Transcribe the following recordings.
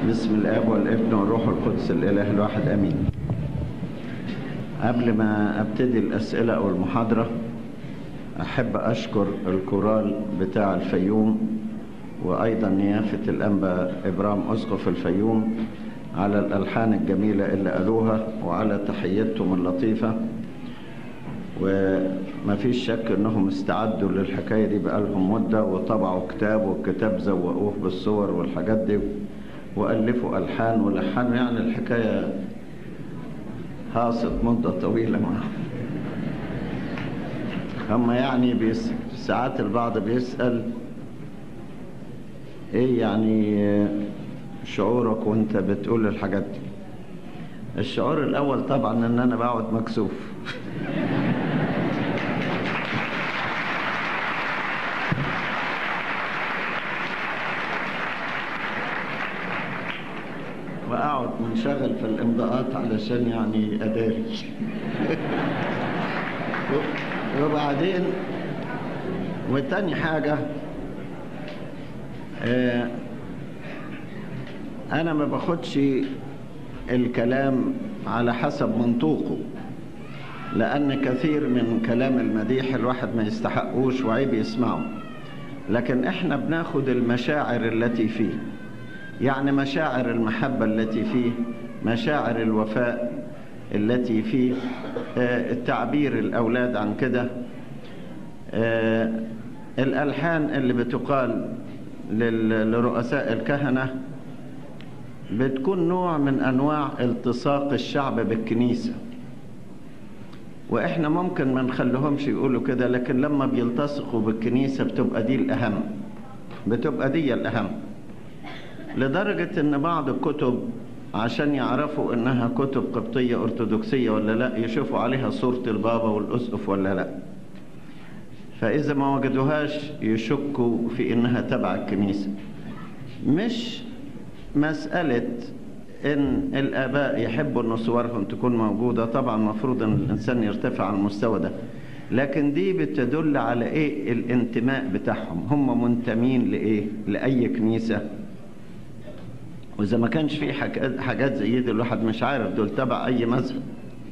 بسم الاب والابن والروح القدس الاله الواحد امين قبل ما ابتدي الاسئله او المحاضره احب اشكر الكورال بتاع الفيوم وايضا نيافه الانبا ابرام اسقف الفيوم على الالحان الجميله اللي قالوها وعلى تحيتهم اللطيفه وما فيش شك انهم استعدوا للحكايه دي بقالهم مده وطبعوا كتاب والكتاب زوقوه بالصور والحاجات دي والفوا الحان ولحنوا يعني الحكايه هاصت مده طويله معهم هم يعني بيس ساعات البعض بيسال ايه يعني شعورك وانت بتقول الحاجات دي الشعور الاول طبعا ان انا بقعد مكسوف واقعد منشغل في الامضاءات علشان يعني اداري وبعدين وتاني حاجة آه انا ما باخدش الكلام على حسب منطوقه لان كثير من كلام المديح الواحد ما يستحقوش وعيب يسمعه لكن احنا بناخد المشاعر التي فيه يعني مشاعر المحبة التي فيه مشاعر الوفاء التي فيه التعبير الأولاد عن كده الألحان اللي بتقال لرؤساء الكهنة بتكون نوع من أنواع التصاق الشعب بالكنيسة وإحنا ممكن ما نخليهمش يقولوا كده لكن لما بيلتصقوا بالكنيسة بتبقى دي الأهم بتبقى دي الأهم لدرجة ان بعض الكتب عشان يعرفوا انها كتب قبطية ارثوذكسية ولا لا يشوفوا عليها صورة البابا والاسقف ولا لا فاذا ما وجدوهاش يشكوا في انها تبع الكنيسة مش مسألة ان الاباء يحبوا ان صورهم تكون موجودة طبعا مفروض ان الانسان يرتفع عن المستوى ده لكن دي بتدل على ايه الانتماء بتاعهم هم منتمين لايه لاي كنيسه واذا ما كانش في حاجات زي دي الواحد مش عارف دول تبع اي مذهب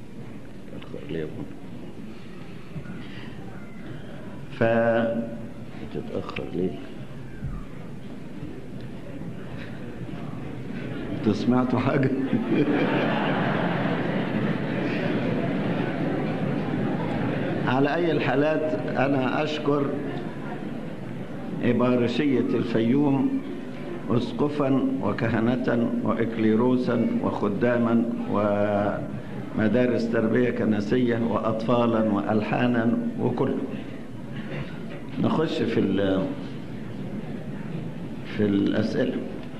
ف تتاخر ليه انتوا سمعتوا حاجه على اي الحالات انا اشكر إبارشية الفيوم أسقفا وكهنة وإكليروسا وخداما ومدارس تربية كنسية وأطفالا وألحانا وكله نخش في في الأسئلة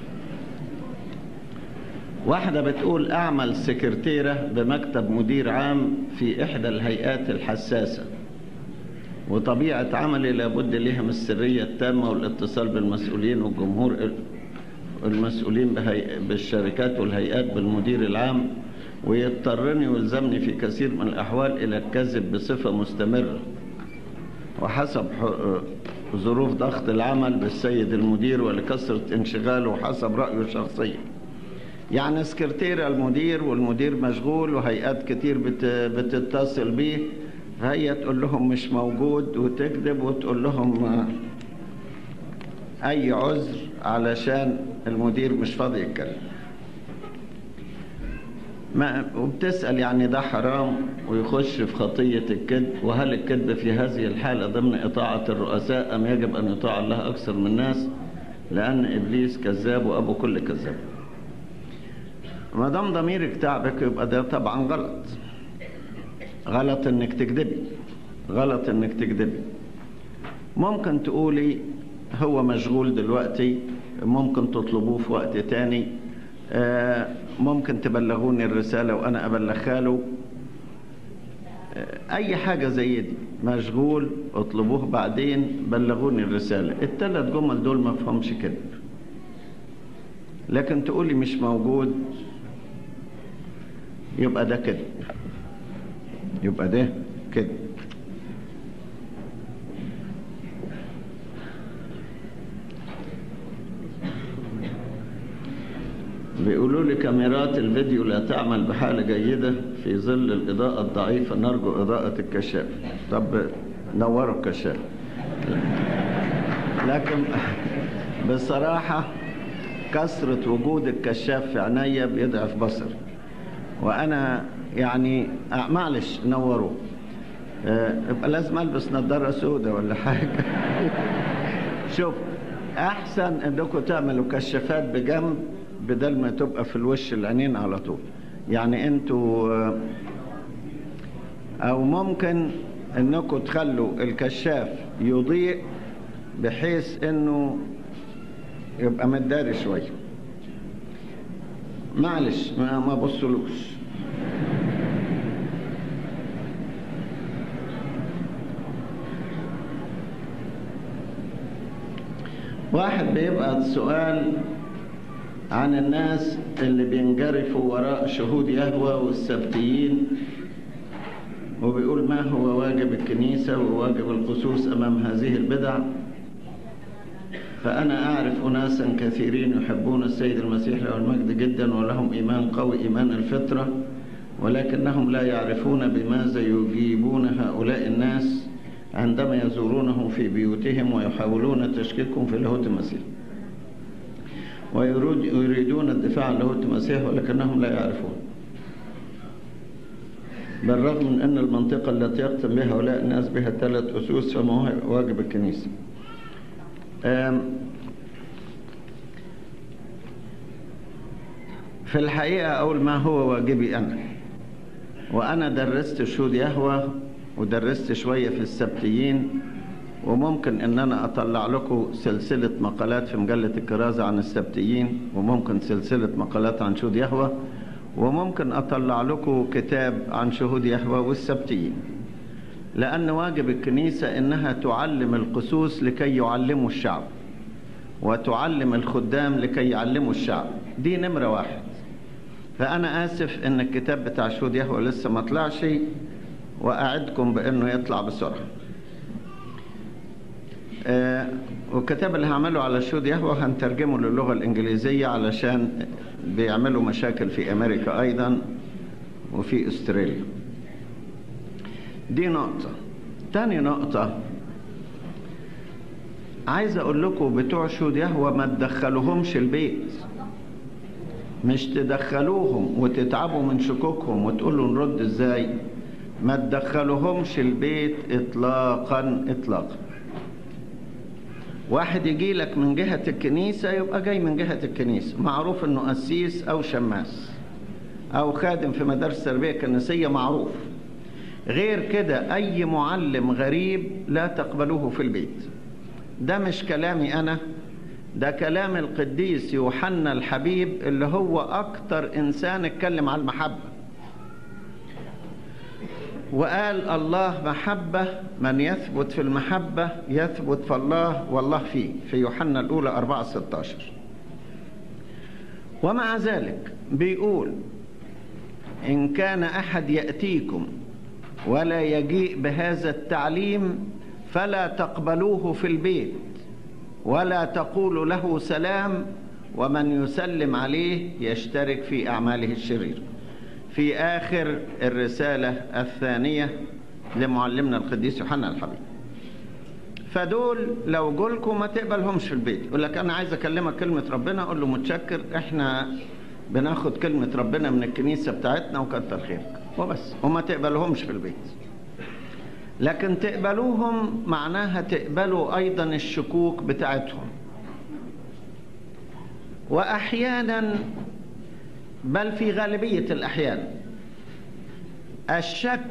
واحدة بتقول أعمل سكرتيرة بمكتب مدير عام في إحدى الهيئات الحساسة وطبيعة عملي لابد لها من السرية التامة والاتصال بالمسؤولين والجمهور المسؤولين بالشركات والهيئات بالمدير العام ويضطرني ويلزمني في كثير من الأحوال إلى الكذب بصفة مستمرة وحسب ظروف ضغط العمل بالسيد المدير ولكثرة انشغاله وحسب رأيه الشخصي يعني سكرتير المدير والمدير مشغول وهيئات كتير بتتصل بيه فهي تقول لهم مش موجود وتكذب وتقول لهم أي عذر علشان المدير مش فاضي يتكلم ما وبتسأل يعني ده حرام ويخش في خطية الكذب وهل الكذب في هذه الحالة ضمن إطاعة الرؤساء أم يجب أن يطاع الله أكثر من الناس لأن إبليس كذاب وأبو كل كذاب ما دام ضميرك تعبك يبقى ده طبعا غلط غلط انك تكذبي غلط انك تكذبي ممكن تقولي هو مشغول دلوقتي ممكن تطلبوه في وقت تاني ممكن تبلغوني الرسالة وأنا أبلغها له أي حاجة زي دي مشغول اطلبوه بعدين بلغوني الرسالة الثلاث جمل دول ما فهمش كذب لكن تقولي مش موجود يبقى ده كذب يبقى ده كذب بيقولوا لي كاميرات الفيديو لا تعمل بحالة جيدة في ظل الإضاءة الضعيفة نرجو إضاءة الكشاف طب نوروا الكشاف لكن بصراحة كثرة وجود الكشاف في عينيا بيضعف بصري وأنا يعني آه، معلش نوروه آه، يبقى لازم ألبس نظارة سوداء ولا حاجة شوف أحسن إنكم تعملوا كشافات بجنب بدل ما تبقى في الوش العينين على طول يعني انتوا آه، او ممكن انكم تخلوا الكشاف يضيء بحيث انه يبقى مداري شويه معلش ما ما بصلوش واحد بيبقى السؤال عن الناس اللي بينجرفوا وراء شهود يهوى والسبتيين وبيقول ما هو واجب الكنيسة وواجب الخصوص أمام هذه البدع فأنا أعرف أناسا كثيرين يحبون السيد المسيح له المجد جدا ولهم إيمان قوي إيمان الفطرة ولكنهم لا يعرفون بماذا يجيبون هؤلاء الناس عندما يزورونهم في بيوتهم ويحاولون تشكيكهم في لاهوت المسيح ويريدون الدفاع عن لاهوت المسيح ولكنهم لا يعرفون بالرغم من أن المنطقة التي يقتل بها هؤلاء الناس بها ثلاث أسوس فما هو واجب الكنيسة آم، في الحقيقة أقول ما هو واجبي أنا وأنا درست شهود يهوى ودرست شوية في السبتيين وممكن ان انا اطلع لكم سلسلة مقالات في مجلة الكرازة عن السبتيين وممكن سلسلة مقالات عن شهود يهوى وممكن اطلع لكم كتاب عن شهود يهوى والسبتيين لان واجب الكنيسة انها تعلم القسوس لكي يعلموا الشعب وتعلم الخدام لكي يعلموا الشعب دي نمرة واحد فانا اسف ان الكتاب بتاع شهود يهوى لسه ما طلعش واعدكم بانه يطلع بسرعه آه، والكتاب اللي هعمله على شهود يهوى هنترجمه للغة الإنجليزية علشان بيعملوا مشاكل في أمريكا أيضا وفي أستراليا دي نقطة تاني نقطة عايز أقول لكم بتوع شهود يهوى ما تدخلوهمش البيت مش تدخلوهم وتتعبوا من شكوكهم وتقولوا نرد ازاي ما تدخلوهمش البيت اطلاقا اطلاقا واحد يجي لك من جهة الكنيسة يبقى جاي من جهة الكنيسة معروف انه قسيس او شماس او خادم في مدارس تربية كنسية معروف غير كده اي معلم غريب لا تقبلوه في البيت ده مش كلامي انا ده كلام القديس يوحنا الحبيب اللي هو اكتر انسان اتكلم على المحبه وقال الله محبة من يثبت في المحبة يثبت في الله والله فيه في يوحنا الأولى 4 16 ومع ذلك بيقول إن كان أحد يأتيكم ولا يجيء بهذا التعليم فلا تقبلوه في البيت ولا تقولوا له سلام ومن يسلم عليه يشترك في أعماله الشريره في آخر الرسالة الثانية لمعلمنا القديس يوحنا الحبيب فدول لو جولكم ما تقبلهمش في البيت يقول لك أنا عايز أكلمك كلمة ربنا أقول له متشكر إحنا بناخد كلمة ربنا من الكنيسة بتاعتنا وكتر خيرك وبس وما تقبلهمش في البيت لكن تقبلوهم معناها تقبلوا أيضا الشكوك بتاعتهم وأحيانا بل في غالبية الأحيان الشك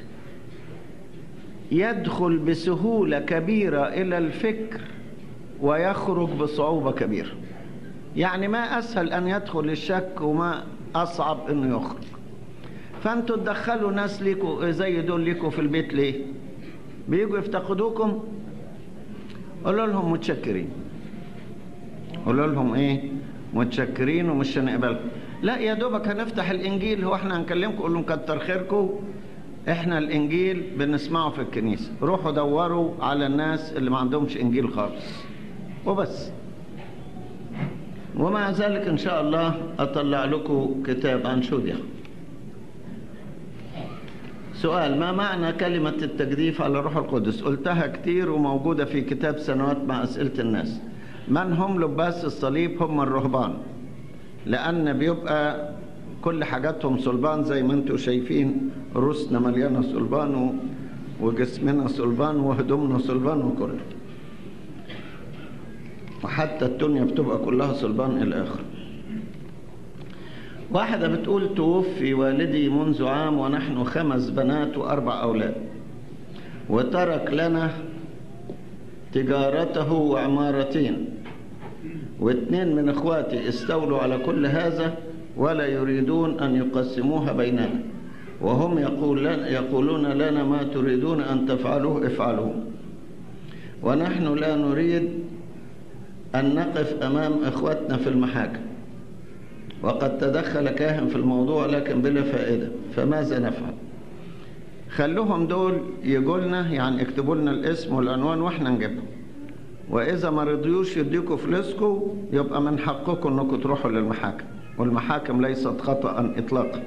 يدخل بسهولة كبيرة إلى الفكر ويخرج بصعوبة كبيرة يعني ما أسهل أن يدخل الشك وما أصعب أنه يخرج فأنتوا تدخلوا ناس ليكوا زي دول ليكوا في البيت ليه بيجوا يفتقدوكم قولوا لهم متشكرين قولوا لهم ايه متشكرين ومش هنقبلكم لا يا دوبك هنفتح الانجيل هو احنا هنكلمكم قول لهم كتر خيركم احنا الانجيل بنسمعه في الكنيسه روحوا دوروا على الناس اللي ما عندهمش انجيل خالص وبس ومع ذلك إن شاء الله أطلع لكم كتاب عن شوديا سؤال ما معنى كلمة التجديف على الروح القدس قلتها كتير وموجودة في كتاب سنوات مع أسئلة الناس من هم لباس الصليب هم الرهبان لأن بيبقى كل حاجاتهم صلبان زي ما انتم شايفين رؤوسنا مليانة صلبان وجسمنا صلبان وهدومنا صلبان وكله وحتى الدنيا بتبقى كلها صلبان إلى آخر واحدة بتقول توفي والدي منذ عام ونحن خمس بنات وأربع أولاد وترك لنا تجارته وعمارتين واثنين من اخواتي استولوا على كل هذا ولا يريدون أن يقسموها بيننا وهم يقول يقولون لنا ما تريدون أن تفعلوه افعلوه ونحن لا نريد أن نقف أمام إخوتنا في المحاكم وقد تدخل كاهن في الموضوع لكن بلا فائدة فماذا نفعل خلوهم دول يقولنا يعني اكتبوا لنا الاسم والعنوان واحنا نجيبهم واذا ما رضيوش يديكوا فلوسكم يبقى من حقكم انكم تروحوا للمحاكم والمحاكم ليست خطأ اطلاقا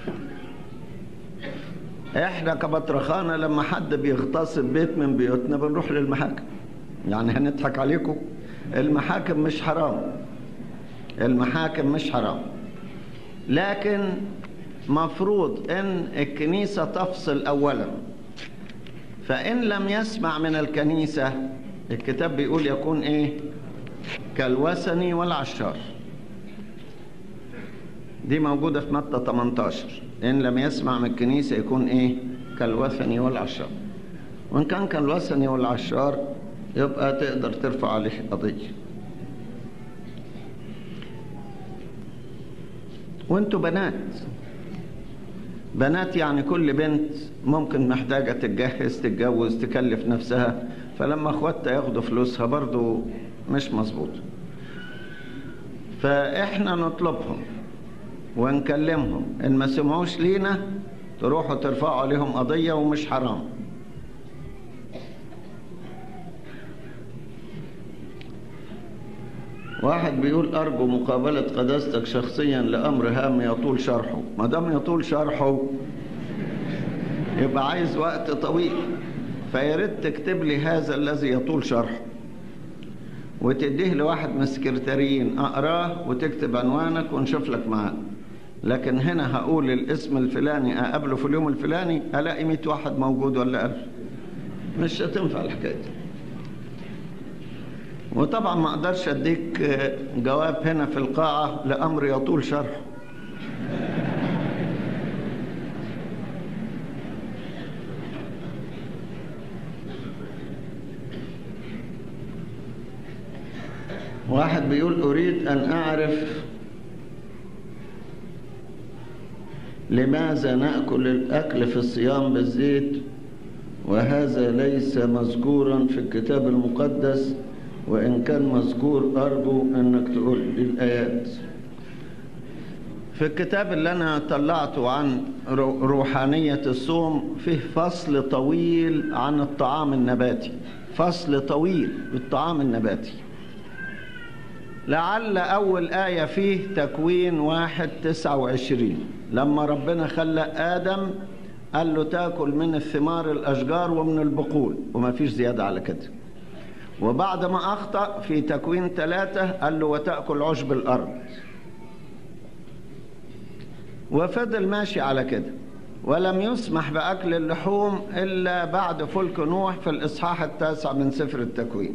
احنا كبطرخانه لما حد بيغتصب بيت من بيوتنا بنروح للمحاكم يعني هنضحك عليكم المحاكم مش حرام المحاكم مش حرام لكن مفروض ان الكنيسة تفصل اولا فان لم يسمع من الكنيسة الكتاب بيقول يكون ايه كالوثني والعشار دي موجودة في متى 18 ان لم يسمع من الكنيسة يكون ايه كالوثني والعشار وان كان كالوثني والعشار يبقى تقدر ترفع عليه قضيه وانتوا بنات بنات يعني كل بنت ممكن محتاجة تتجهز تتجوز تكلف نفسها فلما اخواتها ياخدوا فلوسها برضو مش مظبوط فاحنا نطلبهم ونكلمهم ان ما سمعوش لينا تروحوا ترفعوا عليهم قضية ومش حرام واحد بيقول أرجو مقابلة قداستك شخصيا لأمر هام يطول شرحه ما دام يطول شرحه يبقى عايز وقت طويل فياريت تكتب لي هذا الذي يطول شرحه وتديه لواحد من السكرتاريين أقراه وتكتب عنوانك ونشوف لك معاه لكن هنا هقول الاسم الفلاني أقابله في اليوم الفلاني ألاقي 100 واحد موجود ولا ألف مش هتنفع الحكاية دي وطبعا ما اقدرش اديك جواب هنا في القاعة لأمر يطول شرحه واحد بيقول أريد أن أعرف لماذا نأكل الأكل في الصيام بالزيت وهذا ليس مذكورا في الكتاب المقدس وإن كان مذكور أرجو أنك تقول لي الآيات في الكتاب اللي أنا طلعته عن روحانية الصوم فيه فصل طويل عن الطعام النباتي فصل طويل بالطعام النباتي لعل أول آية فيه تكوين واحد تسعة وعشرين لما ربنا خلق آدم قال له تاكل من الثمار الأشجار ومن البقول وما فيش زيادة على كده وبعد ما أخطأ في تكوين ثلاثة قال له وتأكل عشب الأرض وفضل ماشي على كده ولم يسمح بأكل اللحوم إلا بعد فلك نوح في الإصحاح التاسع من سفر التكوين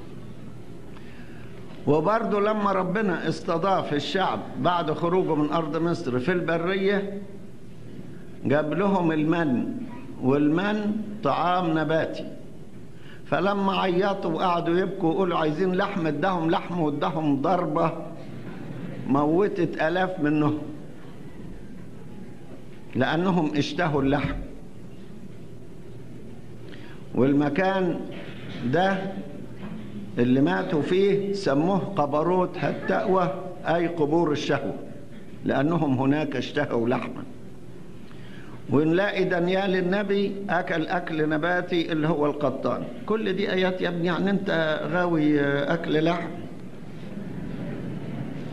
وبرضه لما ربنا استضاف الشعب بعد خروجه من أرض مصر في البرية جاب لهم المن والمن طعام نباتي فلما عيطوا وقعدوا يبكوا ويقولوا عايزين لحم اداهم لحم واداهم ضربة موتت آلاف منهم لأنهم اشتهوا اللحم والمكان ده اللي ماتوا فيه سموه قبروت التأوى أي قبور الشهوة لأنهم هناك اشتهوا لحما ونلاقي دانيال النبي أكل أكل نباتي اللي هو القطان كل دي آيات يا ابني يعني أنت غاوي أكل لحم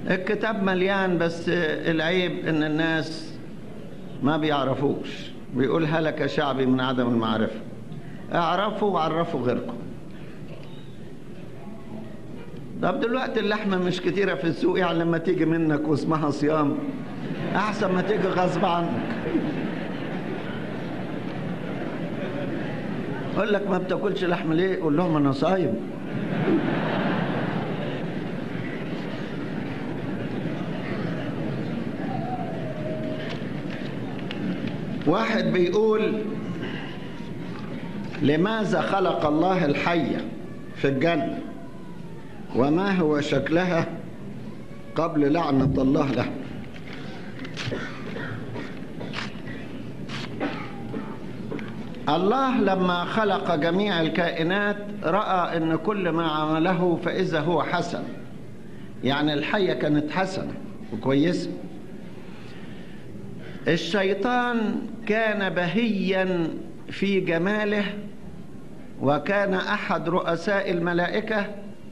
الكتاب مليان بس العيب ان الناس ما بيعرفوش بيقول هلك شعبي من عدم المعرفة اعرفوا وعرفوا غيركم طب دلوقتي اللحمة مش كتيرة في السوق يعني لما تيجي منك واسمها صيام أحسن ما تيجي غصب عنك يقول لك ما بتاكلش لحم ليه؟ قول لهم أنا صايم واحد بيقول لماذا خلق الله الحية في الجنة وما هو شكلها قبل لعنة الله له الله لما خلق جميع الكائنات رأى أن كل ما عمله فإذا هو حسن يعني الحية كانت حسنة وكويسة الشيطان كان بهيا في جماله وكان أحد رؤساء الملائكة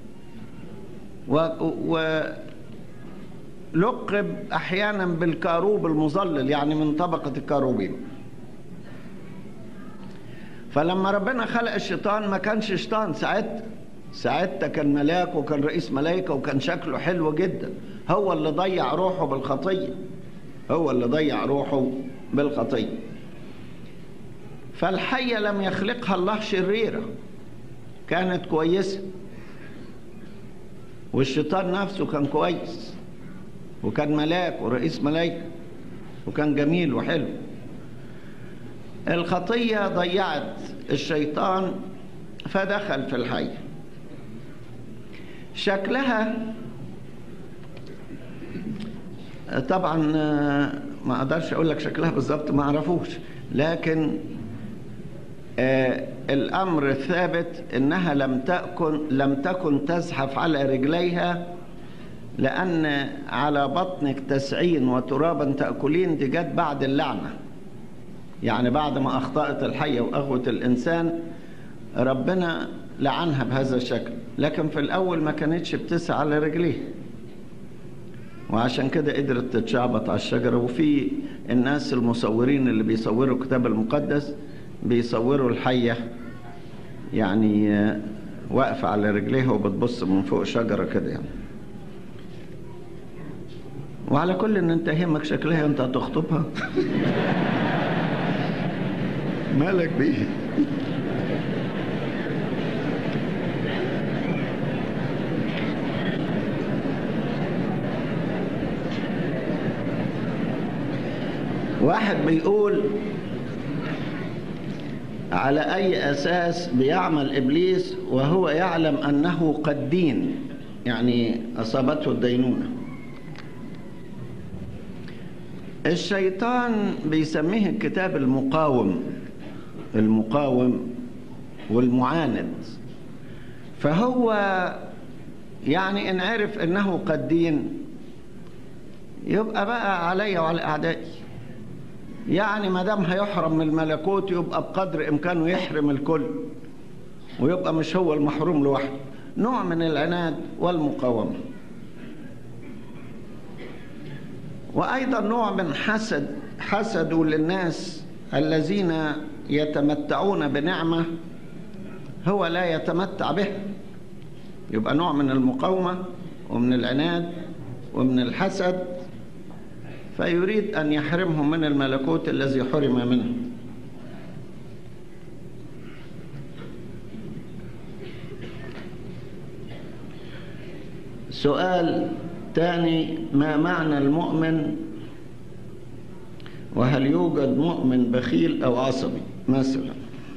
ولقب أحيانا بالكاروب المظلل يعني من طبقة الكاروبين فلما ربنا خلق الشيطان ما كانش شيطان ساعتها ساعتها كان ملاك وكان رئيس ملائكة وكان شكله حلو جدا هو اللي ضيع روحه بالخطية هو اللي ضيع روحه بالخطية فالحية لم يخلقها الله شريرة كانت كويسة والشيطان نفسه كان كويس وكان ملاك ورئيس ملائكة وكان جميل وحلو الخطية ضيعت الشيطان فدخل في الحية شكلها طبعا ما اقدرش اقول لك شكلها بالظبط ما اعرفوش لكن آه الامر الثابت انها لم تكن لم تكن تزحف على رجليها لان على بطنك تسعين وترابا تاكلين دي جت بعد اللعنه يعني بعد ما اخطات الحيه واغوت الانسان ربنا لعنها بهذا الشكل لكن في الاول ما كانتش بتسعى على رجليها وعشان كده قدرت تتشعبط على الشجرة وفي الناس المصورين اللي بيصوروا الكتاب المقدس بيصوروا الحية يعني واقفة على رجليها وبتبص من فوق شجرة كده يعني وعلى كل ان انت يهمك شكلها انت هتخطبها مالك بيه واحد بيقول على أي أساس بيعمل إبليس وهو يعلم أنه قد دين يعني أصابته الدينونة الشيطان بيسميه الكتاب المقاوم المقاوم والمعاند فهو يعني إن عرف أنه قد دين يبقى بقى علي وعلى أعدائي يعني ما دام هيحرم من الملكوت يبقى بقدر امكانه يحرم الكل ويبقى مش هو المحروم لوحده نوع من العناد والمقاومه وايضا نوع من حسد حسدوا للناس الذين يتمتعون بنعمه هو لا يتمتع بها يبقى نوع من المقاومه ومن العناد ومن الحسد فيريد أن يحرمهم من الملكوت الذي حرم منه سؤال ثاني ما معنى المؤمن وهل يوجد مؤمن بخيل أو عصبي مثلا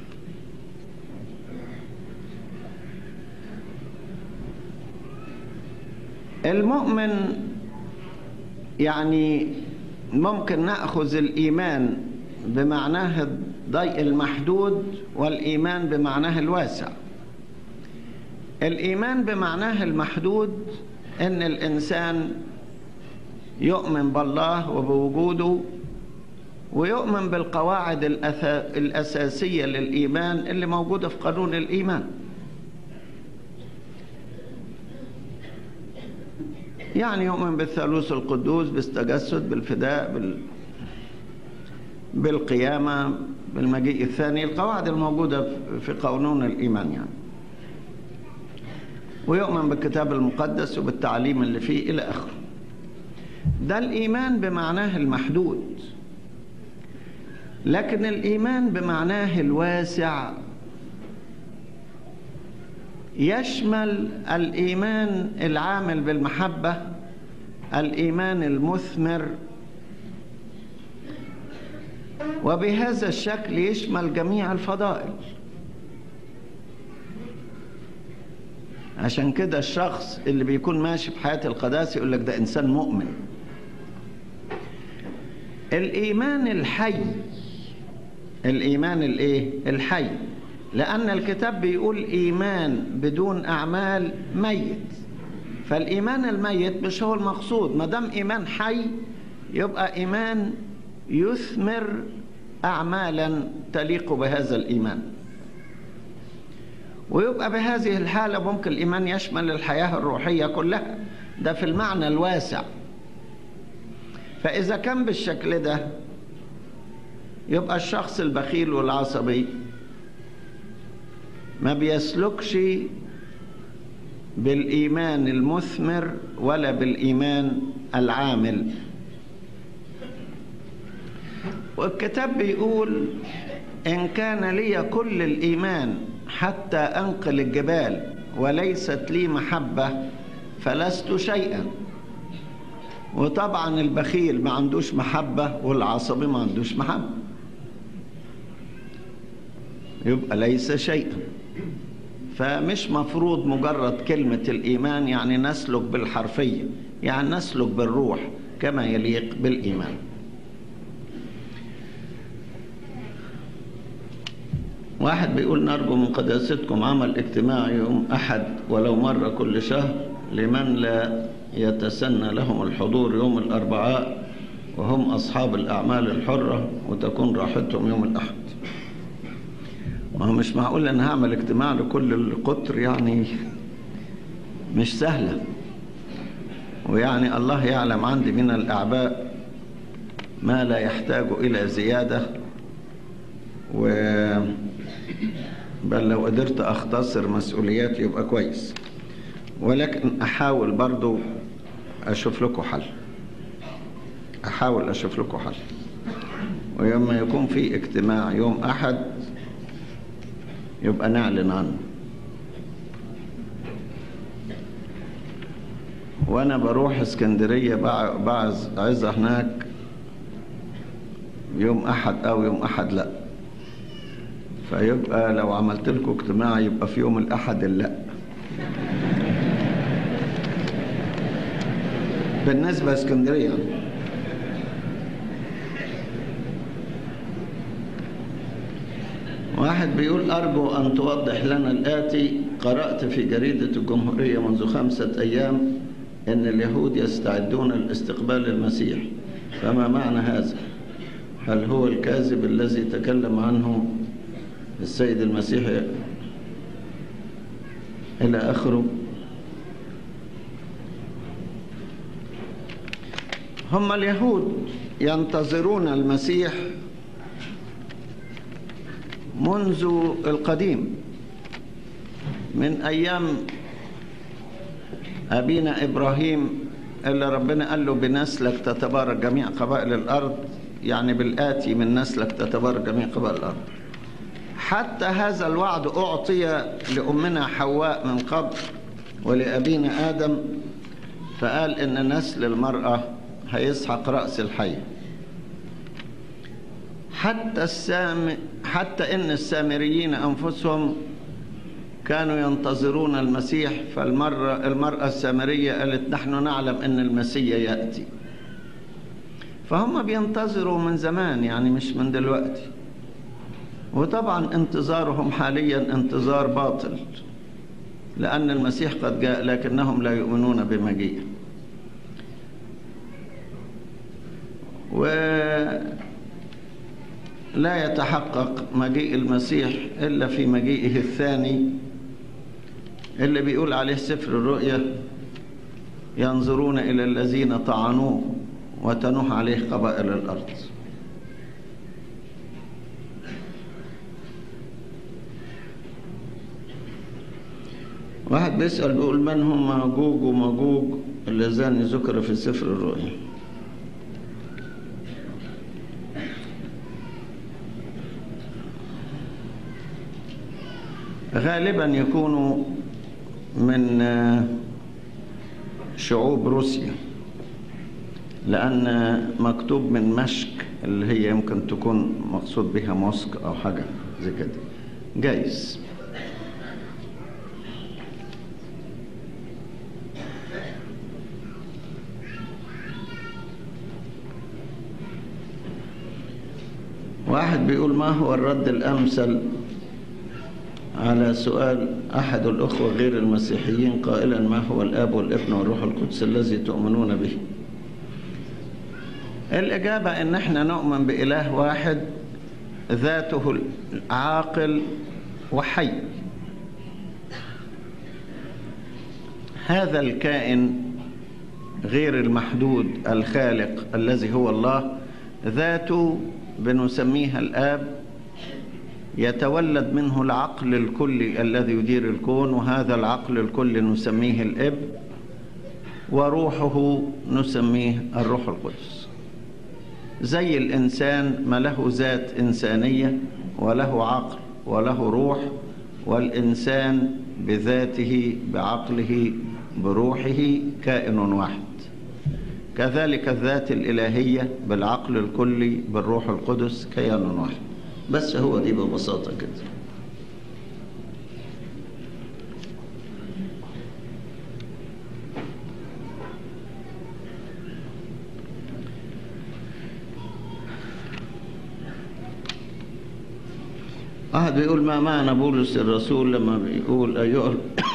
المؤمن يعني ممكن ناخذ الايمان بمعناه الضيق المحدود والايمان بمعناه الواسع الايمان بمعناه المحدود ان الانسان يؤمن بالله وبوجوده ويؤمن بالقواعد الاساسيه للايمان اللي موجوده في قانون الايمان يعني يؤمن بالثالوث القدوس بالتجسد بالفداء بال... بالقيامة بالمجيء الثاني القواعد الموجودة في قانون الإيمان يعني ويؤمن بالكتاب المقدس وبالتعليم اللي فيه إلى آخره ده الإيمان بمعناه المحدود لكن الإيمان بمعناه الواسع يشمل الإيمان العامل بالمحبة الإيمان المثمر وبهذا الشكل يشمل جميع الفضائل عشان كده الشخص اللي بيكون ماشي في حياة القداسة يقول لك ده إنسان مؤمن الإيمان الحي الإيمان الإيه؟ الحي لأن الكتاب بيقول إيمان بدون أعمال ميت فالإيمان الميت مش هو المقصود ما دام إيمان حي يبقى إيمان يثمر أعمالا تليق بهذا الإيمان ويبقى بهذه الحالة ممكن الإيمان يشمل الحياة الروحية كلها ده في المعنى الواسع فإذا كان بالشكل ده يبقى الشخص البخيل والعصبي ما بيسلكش بالإيمان المثمر ولا بالإيمان العامل والكتاب بيقول إن كان لي كل الإيمان حتى أنقل الجبال وليست لي محبة فلست شيئا وطبعا البخيل ما عندوش محبة والعصبي ما عندوش محبة يبقى ليس شيئا فمش مفروض مجرد كلمة الإيمان يعني نسلك بالحرفية يعني نسلك بالروح كما يليق بالإيمان واحد بيقول نرجو من قداستكم عمل اجتماع يوم أحد ولو مرة كل شهر لمن لا يتسنى لهم الحضور يوم الأربعاء وهم أصحاب الأعمال الحرة وتكون راحتهم يوم الأحد ما هو مش معقول أن هعمل اجتماع لكل القطر يعني مش سهلة ويعني الله يعلم عندي من الأعباء ما لا يحتاج إلى زيادة و بل لو قدرت أختصر مسؤولياتي يبقى كويس ولكن أحاول برضو أشوف لكم حل أحاول أشوف لكم حل ويوم يكون في اجتماع يوم أحد يبقى نعلن عنه وأنا بروح اسكندرية بعز عزة هناك يوم أحد أو يوم أحد لأ فيبقى لو عملت لكم اجتماع يبقى في يوم الأحد اللا بالنسبة اسكندرية واحد بيقول أرجو أن توضح لنا الآتي قرأت في جريدة الجمهورية منذ خمسة أيام أن اليهود يستعدون لاستقبال المسيح فما معنى هذا هل هو الكاذب الذي تكلم عنه السيد المسيح إلى آخره هم اليهود ينتظرون المسيح منذ القديم من أيام أبينا إبراهيم اللي ربنا قال له بنسلك تتبارك جميع قبائل الأرض يعني بالآتي من نسلك تتبارك جميع قبائل الأرض حتى هذا الوعد أعطي لأمنا حواء من قبل ولأبينا آدم فقال إن نسل المرأة هيسحق رأس الحي حتى السام حتى إن السامريين أنفسهم كانوا ينتظرون المسيح فالمرة المرأة السامرية قالت نحن نعلم أن المسيح يأتي فهم بينتظروا من زمان يعني مش من دلوقتي وطبعا انتظارهم حاليا انتظار باطل لأن المسيح قد جاء لكنهم لا يؤمنون بمجيئه ولا يتحقق مجيء المسيح إلا في مجيئه الثاني اللي بيقول عليه سفر الرؤيا ينظرون إلى الذين طعنوه وتنوح عليه قبائل الأرض واحد بيسأل بيقول من هم ماجوج وماجوج اللذان ذكر في سفر الرؤيا غالبا يكونوا من شعوب روسيا لأن مكتوب من مشك اللي هي يمكن تكون مقصود بها موسك أو حاجة زي كده جايز واحد بيقول ما هو الرد الأمثل على سؤال أحد الأخوة غير المسيحيين قائلا ما هو الآب والابن والروح القدس الذي تؤمنون به الإجابة إن احنا نؤمن بإله واحد ذاته عاقل وحي هذا الكائن غير المحدود الخالق الذي هو الله ذاته بنسميها الآب يتولد منه العقل الكلي الذي يدير الكون وهذا العقل الكلي نسميه الاب وروحه نسميه الروح القدس زي الانسان ما له ذات انسانيه وله عقل وله روح والانسان بذاته بعقله بروحه كائن واحد كذلك الذات الالهيه بالعقل الكلي بالروح القدس كيان واحد بس هو دي ببساطة كده واحد بيقول ما معنى بولس الرسول لما بيقول أيها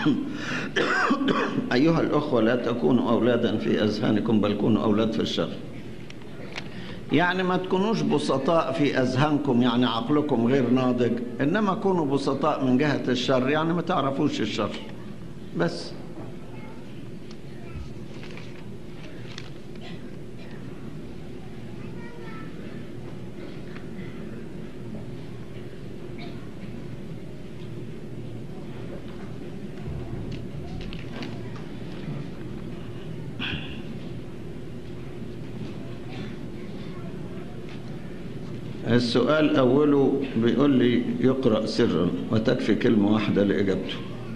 أيها الأخوة لا تكونوا أولادا في أذهانكم بل كونوا أولاد في الشر يعني ما تكونوش بسطاء في أذهانكم يعني عقلكم غير ناضج إنما كونوا بسطاء من جهة الشر يعني ما تعرفوش الشر بس السؤال أوله بيقول لي يقرأ سرا وتكفي كلمة واحدة لإجابته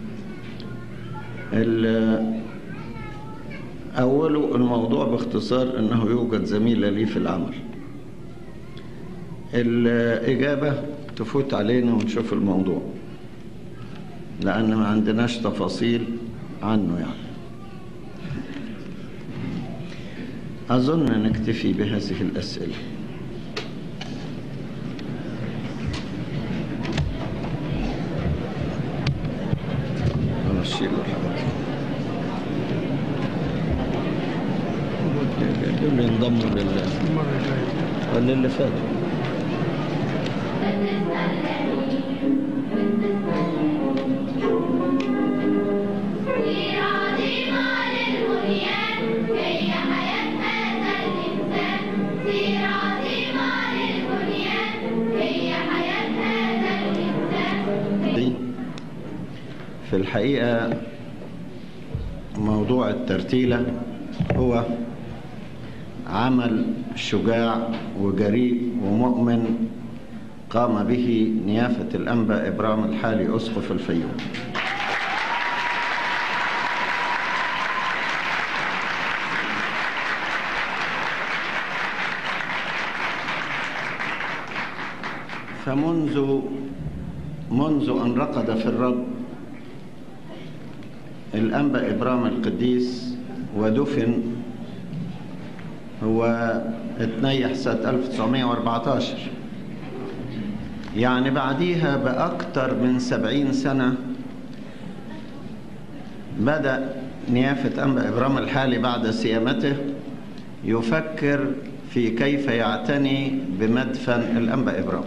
أوله الموضوع باختصار أنه يوجد زميلة لي في العمل الإجابة تفوت علينا ونشوف الموضوع لأن ما عندناش تفاصيل عنه يعني أظن نكتفي بهذه الأسئلة أمشي له حاجة دول ينضموا لل المرة الجاية ولا اللي فاتوا في عظيمة للبنيان هي حياة هذا الإنسان سير عظيمة للبنيان هي حياة هذا الإنسان دي في الحقيقة موضوع الترتيلة هو عمل شجاع وجريء ومؤمن قام به نيافة الأنبا إبرام الحالي أسقف الفيوم فمنذ منذ أن رقد في الرب الأنبا إبرام القديس ودفن هو اتنيح سنة 1914 يعني بعديها بأكثر من سبعين سنة بدأ نيافة أنبا إبرام الحالي بعد سيامته يفكر في كيف يعتني بمدفن الأنبا إبرام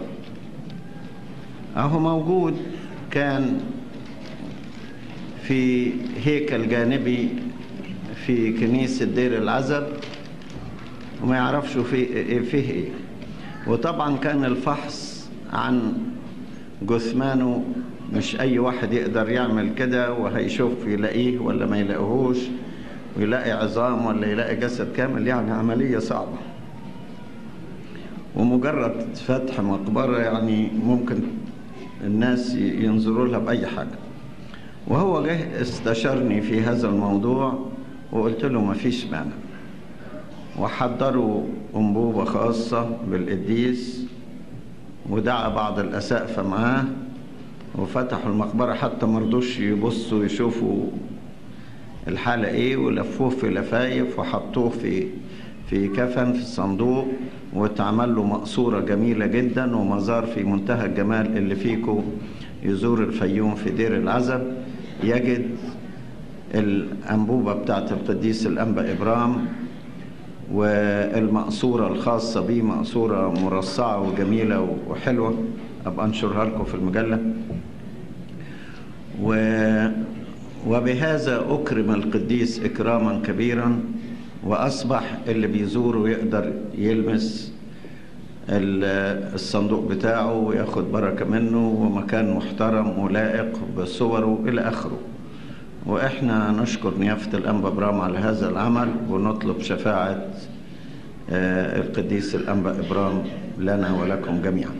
أهو موجود كان في هيكل جانبي في كنيسة دير العزب وما يعرفش فيه فيه ايه وطبعا كان الفحص عن جثمانه مش اي واحد يقدر يعمل كده وهيشوف يلاقيه ولا ما يلاقيهوش ويلاقي عظام ولا يلاقي جسد كامل يعني عملية صعبة ومجرد فتح مقبرة يعني ممكن الناس ينظروا لها بأي حاجة وهو جه استشارني في هذا الموضوع وقلت له ما فيش مانع وحضروا أنبوبة خاصة بالقديس ودعا بعض الأسقفة معاه وفتحوا المقبرة حتى مرضوش يبصوا يشوفوا الحالة ايه ولفوه في لفايف وحطوه في في كفن في الصندوق واتعمل له مقصورة جميلة جدا ومزار في منتهى الجمال اللي فيكو يزور الفيوم في دير العزب يجد الأنبوبة بتاعت القديس الأنبا إبرام والمقصورة الخاصة به مقصورة مرصعة وجميلة وحلوة أبقى أنشرها لكم في المجلة و وبهذا أكرم القديس إكراما كبيرا وأصبح اللي بيزوره يقدر يلمس الصندوق بتاعه وياخد بركة منه ومكان محترم ولائق بصوره إلى آخره وإحنا نشكر نيافة الأنبا برام على هذا العمل ونطلب شفاعة القديس الأنبا إبرام لنا ولكم جميعا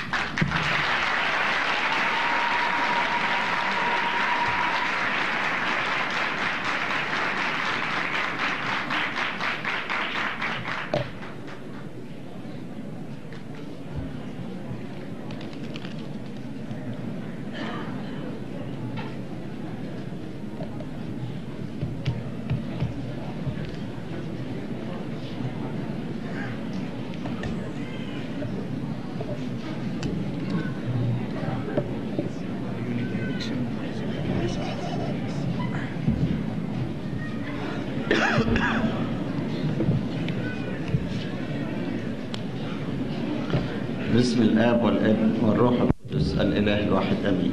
باسم الآب والابن والروح القدس الإله الواحد آمين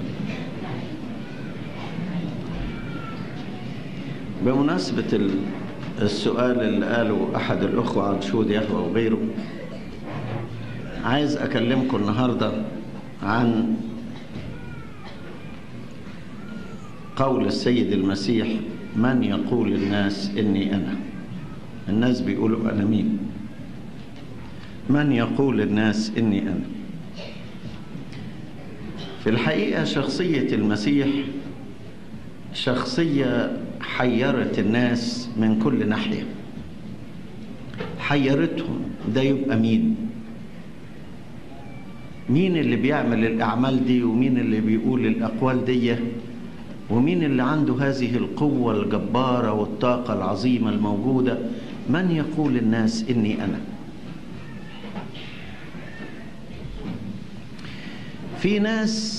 بمناسبة السؤال اللي قاله أحد الأخوة عن شهود يهوى وغيره عايز أكلمكم النهاردة عن قول السيد المسيح من يقول الناس إني أنا الناس بيقولوا أنا مين من يقول الناس إني أنا في الحقيقة شخصية المسيح شخصية حيرت الناس من كل ناحية حيرتهم ده يبقى مين مين اللي بيعمل الأعمال دي ومين اللي بيقول الأقوال دي ومين اللي عنده هذه القوة الجبارة والطاقة العظيمة الموجودة من يقول الناس إني أنا في ناس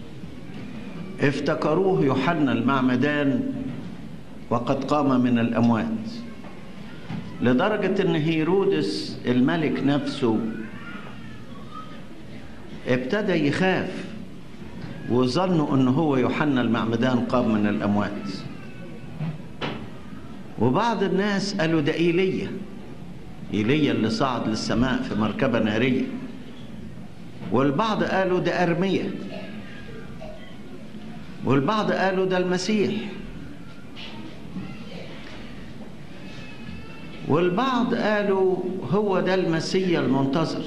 افتكروه يوحنا المعمدان وقد قام من الأموات لدرجة أن هيرودس الملك نفسه ابتدى يخاف وظنوا أنه هو يوحنا المعمدان قام من الأموات وبعض الناس قالوا ده إيليا إيليا اللي صعد للسماء في مركبة نارية والبعض قالوا ده أرمية والبعض قالوا ده المسيح والبعض قالوا هو ده المسيح المنتظر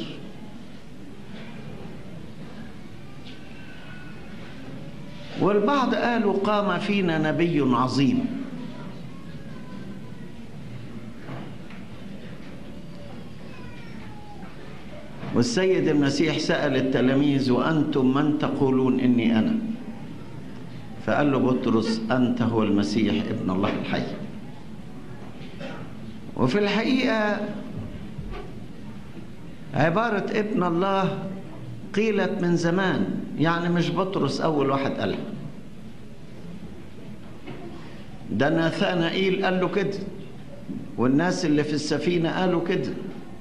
والبعض قالوا قام فينا نبي عظيم والسيد المسيح سأل التلاميذ وأنتم من تقولون إني أنا فقال له بطرس أنت هو المسيح ابن الله الحي وفي الحقيقة عبارة ابن الله قيلت من زمان يعني مش بطرس أول واحد قالها ده ناثانائيل قال له كده والناس اللي في السفينة قالوا كده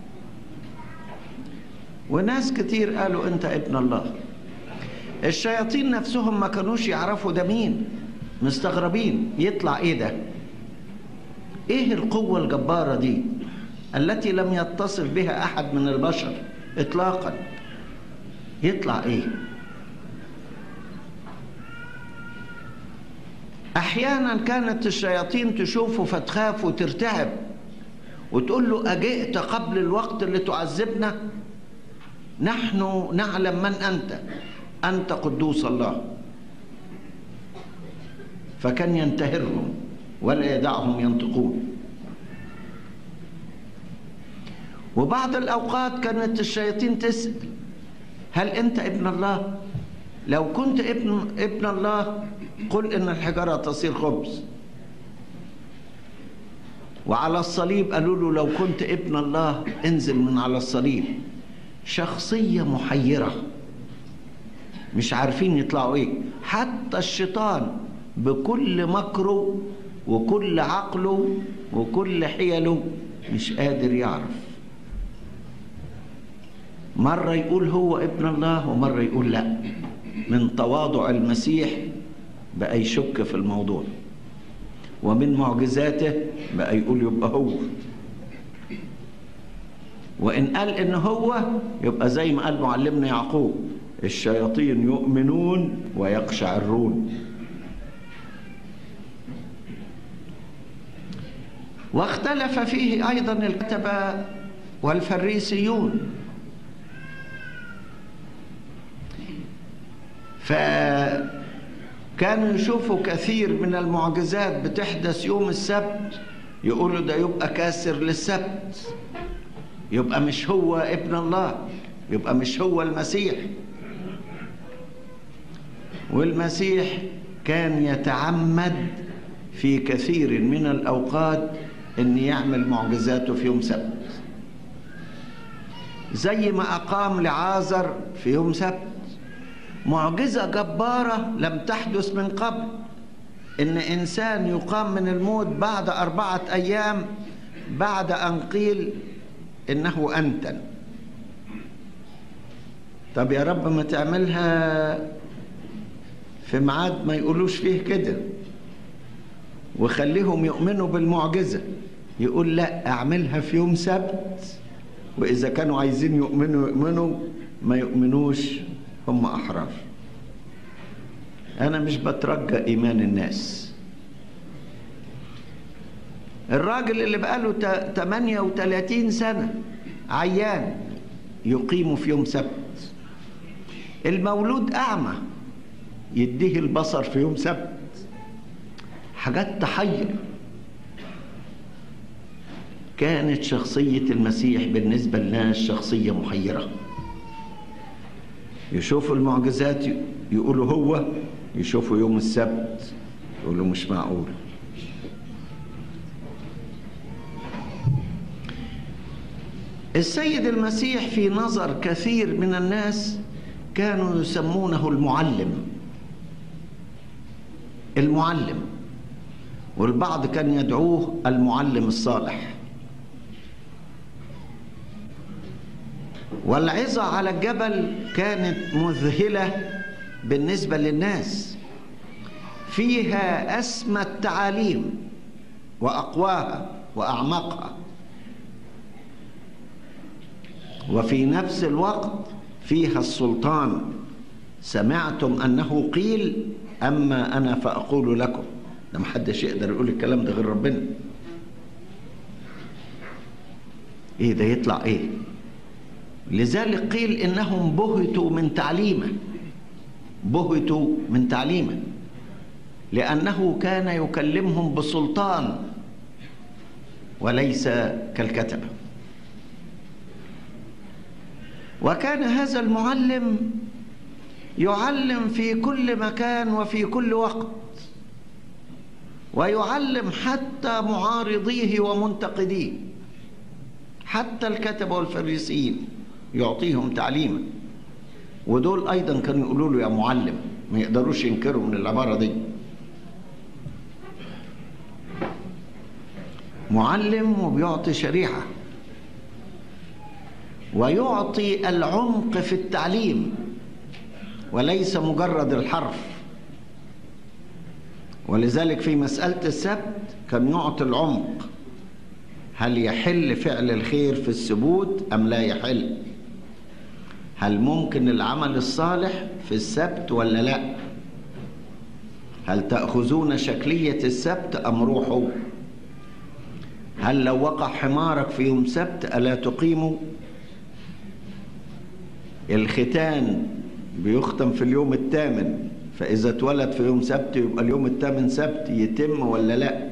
وناس كتير قالوا انت ابن الله الشياطين نفسهم ما كانوش يعرفوا ده مين مستغربين يطلع ايه ده ايه القوة الجبارة دي التي لم يتصف بها احد من البشر اطلاقا يطلع ايه احيانا كانت الشياطين تشوفه فتخاف وترتعب وتقول له اجئت قبل الوقت اللي تعذبنا نحن نعلم من انت انت قدوس الله فكان ينتهرهم ولا يدعهم ينطقون وبعض الأوقات كانت الشياطين تسأل هل أنت ابن الله؟ لو كنت ابن ابن الله قل إن الحجارة تصير خبز وعلى الصليب قالوا له لو كنت ابن الله انزل من على الصليب شخصية محيرة مش عارفين يطلعوا ايه حتى الشيطان بكل مكره وكل عقله وكل حيله مش قادر يعرف مرة يقول هو ابن الله ومرة يقول لا من تواضع المسيح بقى يشك في الموضوع ومن معجزاته بقى يقول يبقى هو وإن قال إن هو يبقى زي ما قال معلمنا يعقوب الشياطين يؤمنون ويقشعرون واختلف فيه أيضا الكتبة والفريسيون فكانوا يشوفوا كثير من المعجزات بتحدث يوم السبت يقولوا ده يبقى كاسر للسبت يبقى مش هو ابن الله يبقى مش هو المسيح والمسيح كان يتعمد في كثير من الأوقات أن يعمل معجزاته في يوم سبت زي ما أقام لعازر في يوم سبت معجزة جبارة لم تحدث من قبل إن إنسان يقام من الموت بعد أربعة أيام بعد أن قيل إنه أنتن طب يا رب ما تعملها في ميعاد ما يقولوش فيه كده وخليهم يؤمنوا بالمعجزة يقول لا أعملها في يوم سبت وإذا كانوا عايزين يؤمنوا يؤمنوا ما يؤمنوش هم أحرار أنا مش بترجى إيمان الناس الراجل اللي بقاله 38 سنة عيان يقيم في يوم سبت المولود أعمى يديه البصر في يوم سبت حاجات تحير كانت شخصية المسيح بالنسبة للناس شخصية محيرة يشوفوا المعجزات يقولوا هو يشوفوا يوم السبت يقولوا مش معقول السيد المسيح في نظر كثير من الناس كانوا يسمونه المعلم المعلم والبعض كان يدعوه المعلم الصالح والعظة على الجبل كانت مذهلة بالنسبة للناس فيها أسمى التعاليم وأقواها وأعمقها وفي نفس الوقت فيها السلطان سمعتم أنه قيل أما أنا فأقول لكم ده محدش يقدر يقول الكلام ده غير ربنا ايه ده يطلع ايه لذلك قيل انهم بهتوا من تعليمه بهتوا من تعليمه لانه كان يكلمهم بسلطان وليس كالكتبه وكان هذا المعلم يعلم في كل مكان وفي كل وقت ويعلم حتى معارضيه ومنتقديه حتى الكتبة والفريسيين يعطيهم تعليما ودول أيضا كانوا يقولوا له يا معلم ما يقدروش ينكروا من العبارة دي معلم وبيعطي شريعة ويعطي العمق في التعليم وليس مجرد الحرف ولذلك في مسألة السبت كان يعطي العمق هل يحل فعل الخير في السبوت أم لا يحل هل ممكن العمل الصالح في السبت ولا لا هل تأخذون شكلية السبت أم روحه هل لو وقع حمارك في يوم سبت ألا تقيموا الختان بيختم في اليوم الثامن فإذا اتولد في يوم سبت يبقى اليوم الثامن سبت يتم ولا لا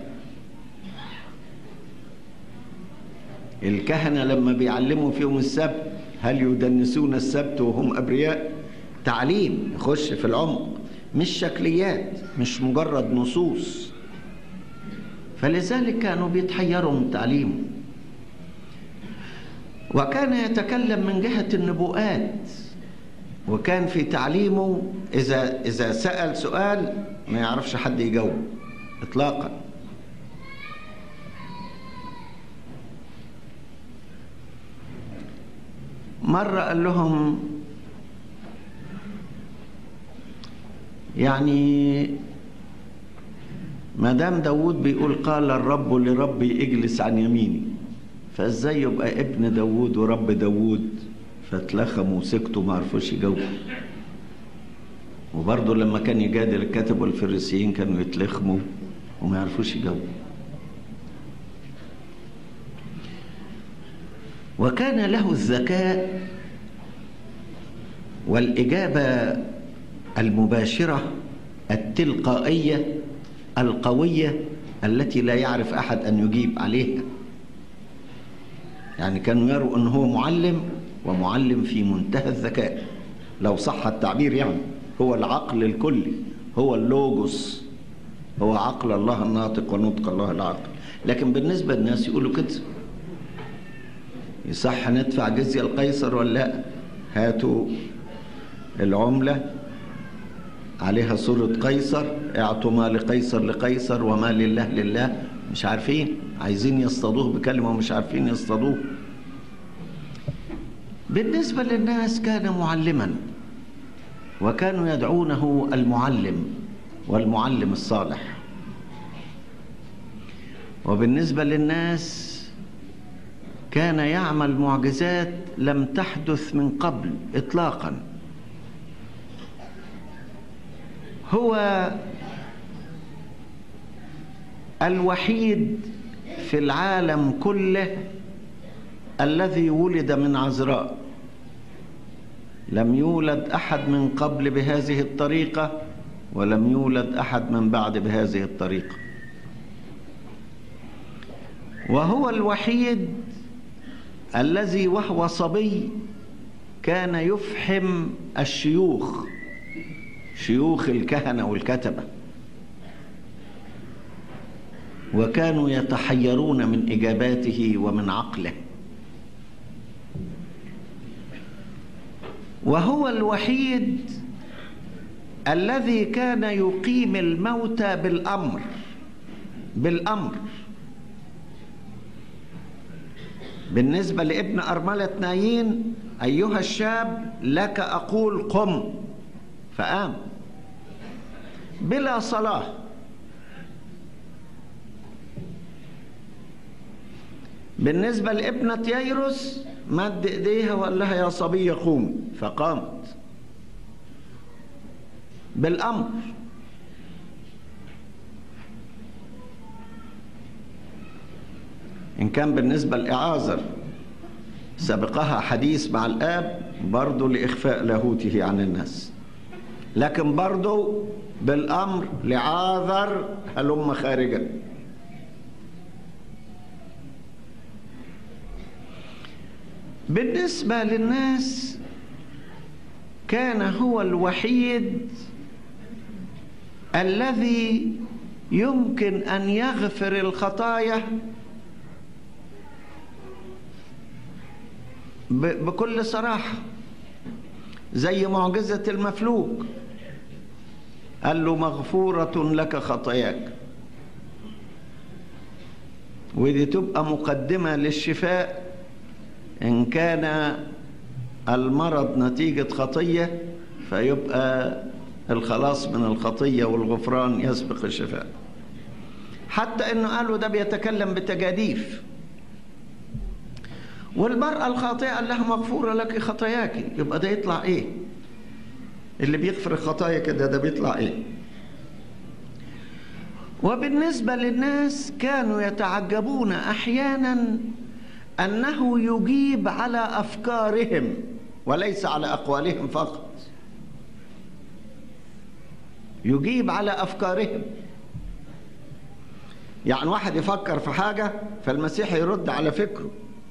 الكهنة لما بيعلموا في يوم السبت هل يدنسون السبت وهم أبرياء تعليم يخش في العمق مش شكليات مش مجرد نصوص فلذلك كانوا بيتحيروا من التعليم وكان يتكلم من جهة النبوءات وكان في تعليمه إذا إذا سأل سؤال ما يعرفش حد يجاوب إطلاقا مرة قال لهم يعني ما دام داود بيقول قال الرب لربي اجلس عن يميني فازاي يبقى ابن داود ورب داود فاتلخموا وسكتوا ما عرفوش يجاوبوا وبرضه لما كان يجادل الكاتب والفريسيين كانوا يتلخموا وما يعرفوش يجاوبوا وكان له الذكاء والإجابة المباشرة التلقائية القوية التي لا يعرف أحد أن يجيب عليها يعني كانوا يروا أنه هو معلم ومعلم في منتهى الذكاء لو صح التعبير يعني هو العقل الكلي هو اللوجوس هو عقل الله الناطق ونطق الله العاقل لكن بالنسبة للناس يقولوا كده يصح ندفع جزية القيصر ولا لا هاتوا العملة عليها صورة قيصر اعطوا ما لقيصر لقيصر وما لله لله مش عارفين عايزين يصطادوه بكلمة ومش عارفين يصطادوه بالنسبة للناس كان معلما وكانوا يدعونه المعلم والمعلم الصالح وبالنسبة للناس كان يعمل معجزات لم تحدث من قبل اطلاقا هو الوحيد في العالم كله الذي ولد من عذراء لم يولد احد من قبل بهذه الطريقه ولم يولد احد من بعد بهذه الطريقه وهو الوحيد الذي وهو صبي كان يفحم الشيوخ شيوخ الكهنه والكتبه وكانوا يتحيرون من اجاباته ومن عقله وهو الوحيد الذي كان يقيم الموتى بالامر بالامر بالنسبه لابن ارمله نايين ايها الشاب لك اقول قم فقام بلا صلاه بالنسبه لابنه ييروس مد ايديها وقال لها يا صبيه قومي فقامت بالامر ان كان بالنسبه لاعاذر سبقها حديث مع الاب برضه لاخفاء لاهوته عن الناس لكن برضه بالامر لعاذر هلم خارجا بالنسبة للناس كان هو الوحيد الذي يمكن أن يغفر الخطايا بكل صراحة زي معجزة المفلوج قال له مغفورة لك خطاياك ودي تبقى مقدمة للشفاء إن كان المرض نتيجة خطية فيبقى الخلاص من الخطية والغفران يسبق الشفاء حتى إنه قالوا ده بيتكلم بتجاديف والمرأة الخاطئة قال لها مغفورة لك خطاياك يبقى ده يطلع ايه اللي بيغفر الخطايا كده ده بيطلع ايه وبالنسبة للناس كانوا يتعجبون أحيانا أنه يجيب على أفكارهم وليس على أقوالهم فقط يجيب على أفكارهم يعني واحد يفكر في حاجة فالمسيح يرد على فكره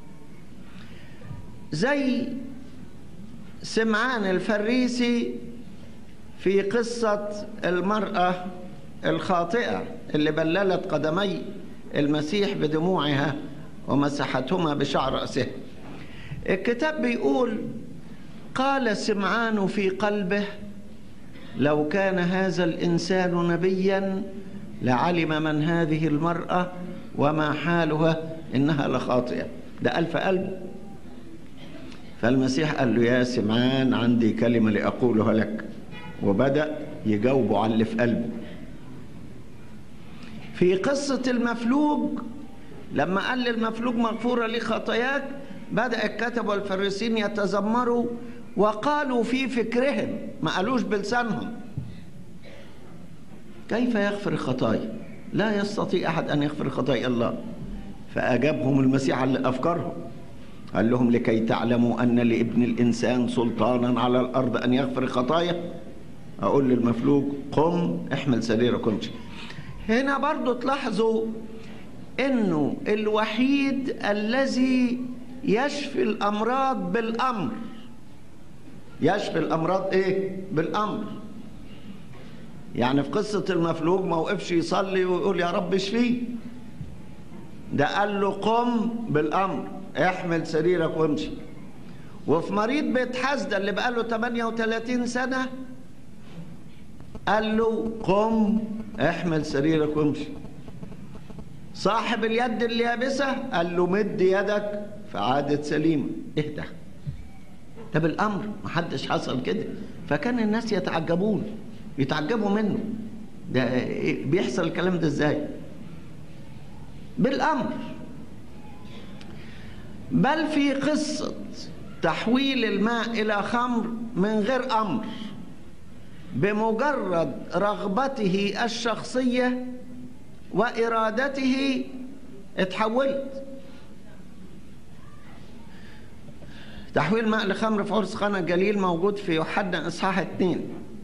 زي سمعان الفريسي في قصة المرأة الخاطئة اللي بللت قدمي المسيح بدموعها ومسحتهما بشعر رأسها الكتاب بيقول قال سمعان في قلبه لو كان هذا الإنسان نبيا لعلم من هذه المرأة وما حالها إنها لخاطئة ده ألف قلب فالمسيح قال له يا سمعان عندي كلمة لأقولها لك وبدأ يجاوبه على اللي في قلبه في قصة المفلوج لما قال للمفلوج مغفورة لي خطاياك بدأ الكتب والفريسين يتذمروا وقالوا في فكرهم ما قالوش بلسانهم كيف يغفر الخطايا لا يستطيع أحد أن يغفر خطايا الله فأجابهم المسيح على أفكارهم قال لهم لكي تعلموا أن لابن الإنسان سلطانا على الأرض أن يغفر الخطايا أقول للمفلوج قم احمل سريرك وامشي هنا برضو تلاحظوا انه الوحيد الذي يشفي الامراض بالامر يشفي الامراض ايه بالامر يعني في قصة المفلوج ما وقفش يصلي ويقول يا رب اشفيه ده قال له قم بالامر احمل سريرك وامشي وفي مريض بيت حسدة اللي بقاله 38 سنة قال له قم احمل سريرك وامشي صاحب اليد اليابسة قال له مد يدك فعادت سليمة اهدى ده بالأمر محدش حصل كده فكان الناس يتعجبون يتعجبوا منه ده إيه- بيحصل الكلام ده ازاي بالأمر بل في قصة تحويل الماء إلى خمر من غير أمر بمجرد رغبته الشخصية وإرادته اتحولت تحويل ماء لخمر في عرس قنا الجليل موجود في يوحنا إصحاح اتنين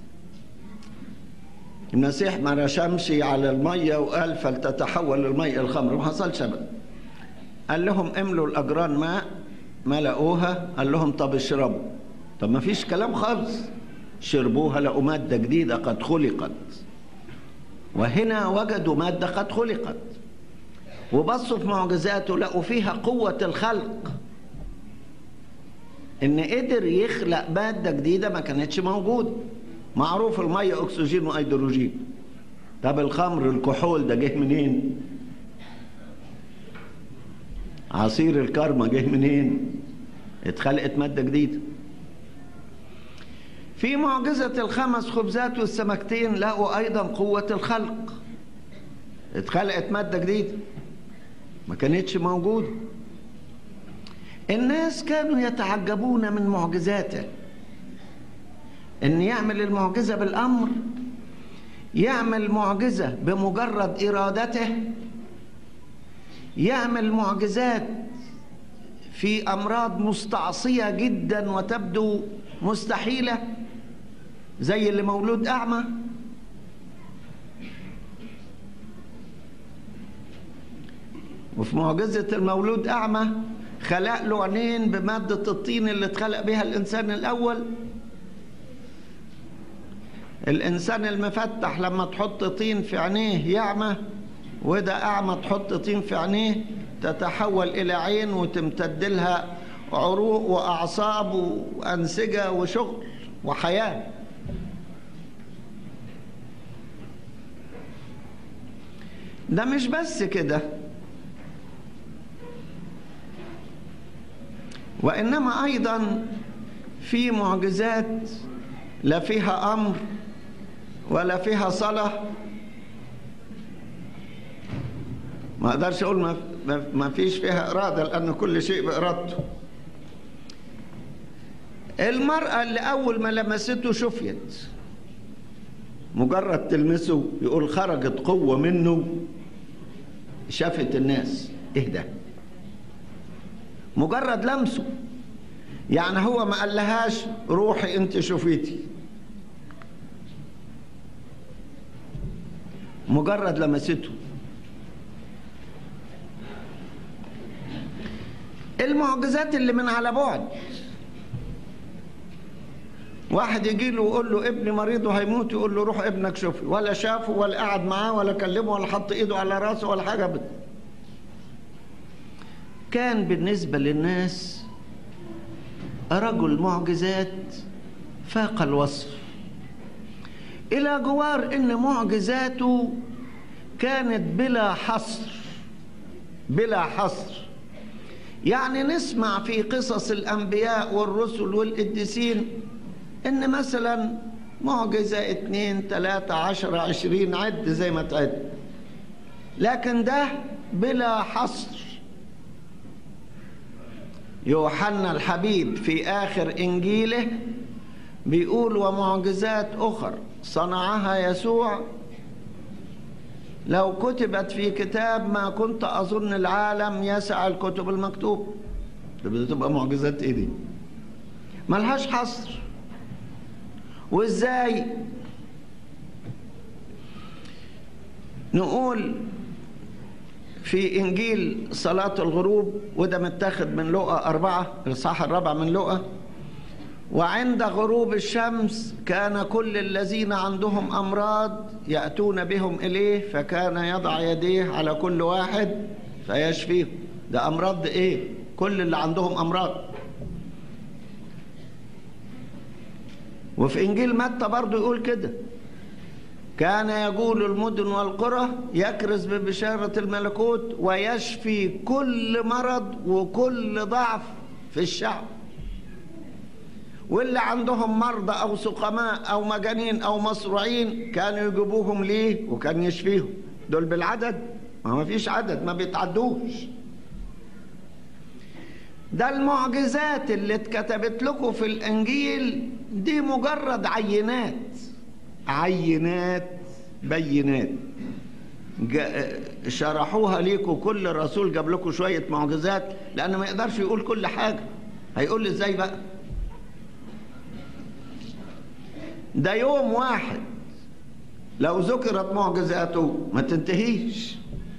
المسيح ما رشمش على المية وقال فلتتحول المية الخمر ما حصلش أبدا قال لهم املوا الأجران ماء ملأوها قال لهم طب اشربوا طب ما فيش كلام خالص شربوها لقوا مادة جديدة قد خلقت وهنا وجدوا مادة قد خلقت وبصوا في معجزاته لقوا فيها قوة الخلق إن قدر يخلق مادة جديدة ما كانتش موجودة معروف المية أكسجين وهيدروجين طب الخمر الكحول ده جه منين؟ عصير الكرمة جه منين؟ اتخلقت مادة جديدة في معجزة الخمس خبزات والسمكتين لقوا أيضا قوة الخلق اتخلقت مادة جديدة ما كانتش موجودة الناس كانوا يتعجبون من معجزاته ان يعمل المعجزة بالأمر يعمل معجزة بمجرد إرادته يعمل معجزات في أمراض مستعصية جدا وتبدو مستحيلة زي اللي مولود أعمى وفي معجزة المولود أعمى خلق له عينين بمادة الطين اللي اتخلق بها الإنسان الأول الإنسان المفتح لما تحط طين في عينيه يعمى وده أعمى تحط طين في عينيه تتحول إلى عين وتمتد لها عروق وأعصاب وأنسجة وشغل وحياة ده مش بس كده وإنما أيضا في معجزات لا فيها أمر ولا فيها صلاة ما أقدرش أقول ما ما- ما فيش فيها إرادة لأن كل شيء بإرادته المرأة اللي أول ما لمسته شفيت مجرد تلمسه يقول خرجت قوة منه شافت الناس اهدى مجرد لمسه يعني هو ما قالهاش روحي انت شوفيتي مجرد لمسته المعجزات اللي من على بعد واحد يجي له ويقول له ابني مريض وهيموت يقول له روح ابنك شوفي ولا شافه ولا قعد معاه ولا كلمه ولا حط ايده على راسه ولا حاجه ابدا كان بالنسبه للناس رجل معجزات فاق الوصف الى جوار ان معجزاته كانت بلا حصر بلا حصر يعني نسمع في قصص الانبياء والرسل والقديسين ان مثلا معجزة اتنين تلاتة عشرة عشرين عد زي ما تعد لكن ده بلا حصر يوحنا الحبيب في آخر إنجيله بيقول ومعجزات أخر صنعها يسوع لو كتبت في كتاب ما كنت أظن العالم يسع الكتب المكتوب ده بتبقى معجزات إيه دي ملهاش حصر وإزاي نقول في إنجيل صلاة الغروب وده متاخد من لقا أربعة الإصحاح الرابع من لقا وعند غروب الشمس كان كل الذين عندهم أمراض يأتون بهم إليه فكان يضع يديه على كل واحد فيشفيهم ده أمراض إيه؟ كل اللي عندهم أمراض وفي إنجيل متى برضه يقول كده كان يقول المدن والقرى يكرز ببشارة الملكوت ويشفي كل مرض وكل ضعف في الشعب واللي عندهم مرضى أو سقماء أو مجانين أو مصروعين كانوا يجيبوهم ليه وكان يشفيهم دول بالعدد ما ما فيش عدد ما بيتعدوش ده المعجزات اللي اتكتبت لكم في الإنجيل دي مجرد عينات عينات بينات جا- شرحوها ليكم كل رسول جاب لكم شوية معجزات لأنه ما يقدرش يقول كل حاجة هيقول لي ازاي بقى ده يوم واحد لو ذكرت معجزاته ما تنتهيش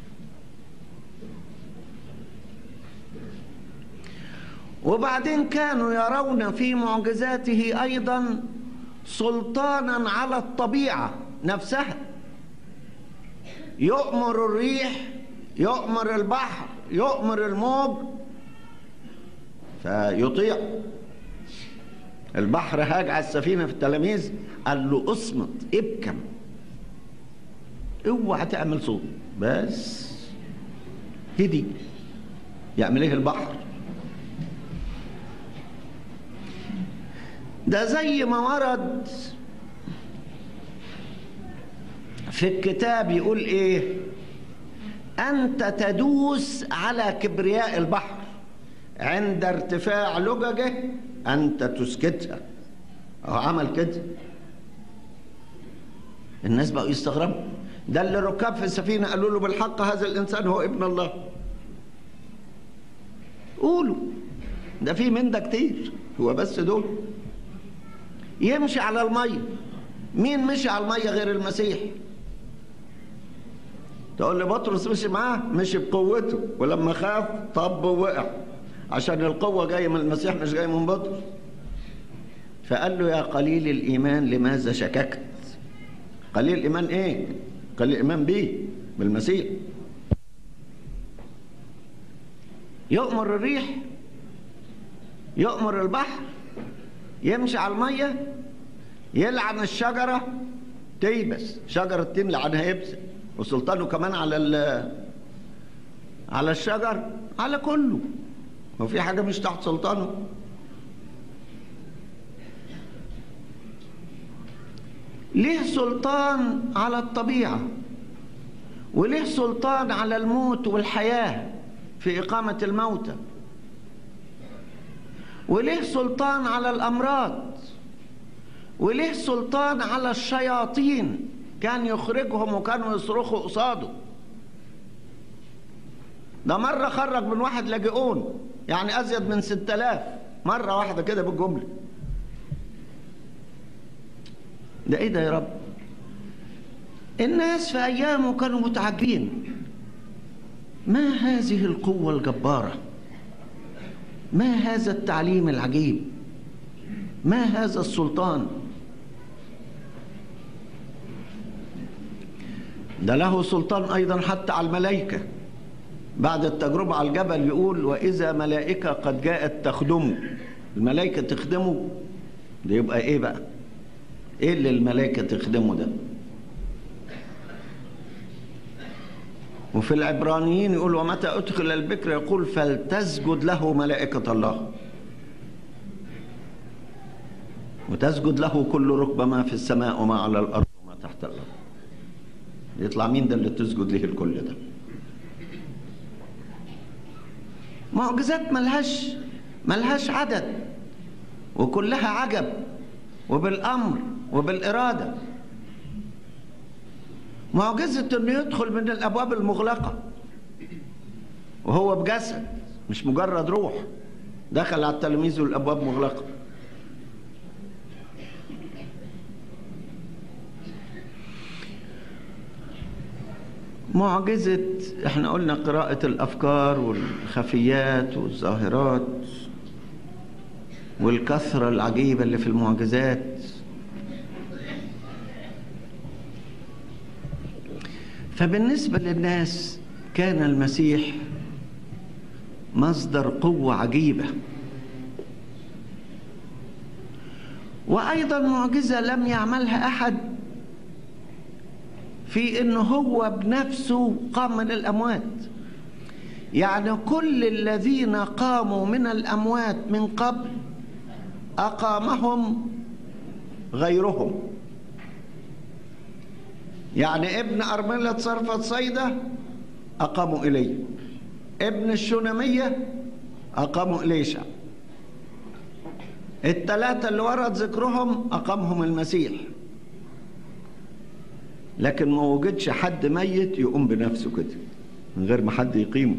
وبعدين كانوا يرون في معجزاته ايضا سلطانا على الطبيعه نفسها يؤمر الريح يؤمر البحر يؤمر الموج فيطيع البحر هاج على السفينه في التلاميذ قال له اصمت ابكم اوعى تعمل صوت بس هدي يعمل ايه البحر ده زي ما ورد في الكتاب يقول ايه انت تدوس على كبرياء البحر عند ارتفاع لججه انت تسكتها هو عمل كده الناس بقوا يستغربوا ده اللي ركاب في السفينه قالوا له بالحق هذا الانسان هو ابن الله قولوا ده في من ده كتير هو بس دول يمشي على الميه مين مشي على الميه غير المسيح تقول لي بطرس مشي معاه مشي بقوته ولما خاف طب ووقع عشان القوة جاية من المسيح مش جاية من بطرس فقال له يا قليل الإيمان لماذا شككت قليل الإيمان إيه قليل الإيمان بيه بالمسيح يؤمر الريح يؤمر البحر يمشي على المية يلعن الشجرة تيبس شجرة تين لعنها يبس وسلطانه كمان على ال على الشجر على كله هو في حاجة مش تحت سلطانه ليه سلطان على الطبيعة وليه سلطان على الموت والحياة في إقامة الموتى وليه سلطان على الأمراض وليه سلطان على الشياطين كان يخرجهم وكانوا يصرخوا قصاده ده مرة خرج من واحد لاجئون يعني أزيد من ستة آلاف مرة واحدة كده بالجملة ده إيه ده يا رب الناس في أيامه كانوا متعجبين ما هذه القوة الجبارة ما هذا التعليم العجيب ما هذا السلطان ده له سلطان أيضا حتى على الملائكة بعد التجربة على الجبل يقول وإذا ملائكة قد جاءت تخدمه الملائكة تخدمه ده يبقى إيه بقى إيه اللي الملائكة تخدمه ده وفي العبرانيين يقول ومتى أدخل البكر يقول فلتسجد له ملائكة الله وتسجد له كل ركبة ما في السماء وما على الأرض وما تحت الأرض يطلع مين ده اللي تسجد له الكل ده معجزات ملهاش ملهاش عدد وكلها عجب وبالأمر وبالإرادة معجزة انه يدخل من الابواب المغلقة وهو بجسد مش مجرد روح دخل على التلاميذ والابواب مغلقة معجزة احنا قلنا قراءة الافكار والخفيات والظاهرات والكثرة العجيبة اللي في المعجزات فبالنسبة للناس كان المسيح مصدر قوة عجيبة وأيضا معجزة لم يعملها أحد في أنه هو بنفسه قام من الأموات يعني كل الذين قاموا من الأموات من قبل أقامهم غيرهم يعني ابن أرملة صرفة صيدة أقاموا إليه ابن الشنمية أقاموا إليشع الثلاثة اللي ورد ذكرهم أقامهم المسيح لكن ما وجدش حد ميت يقوم بنفسه كده من غير ما حد يقيمه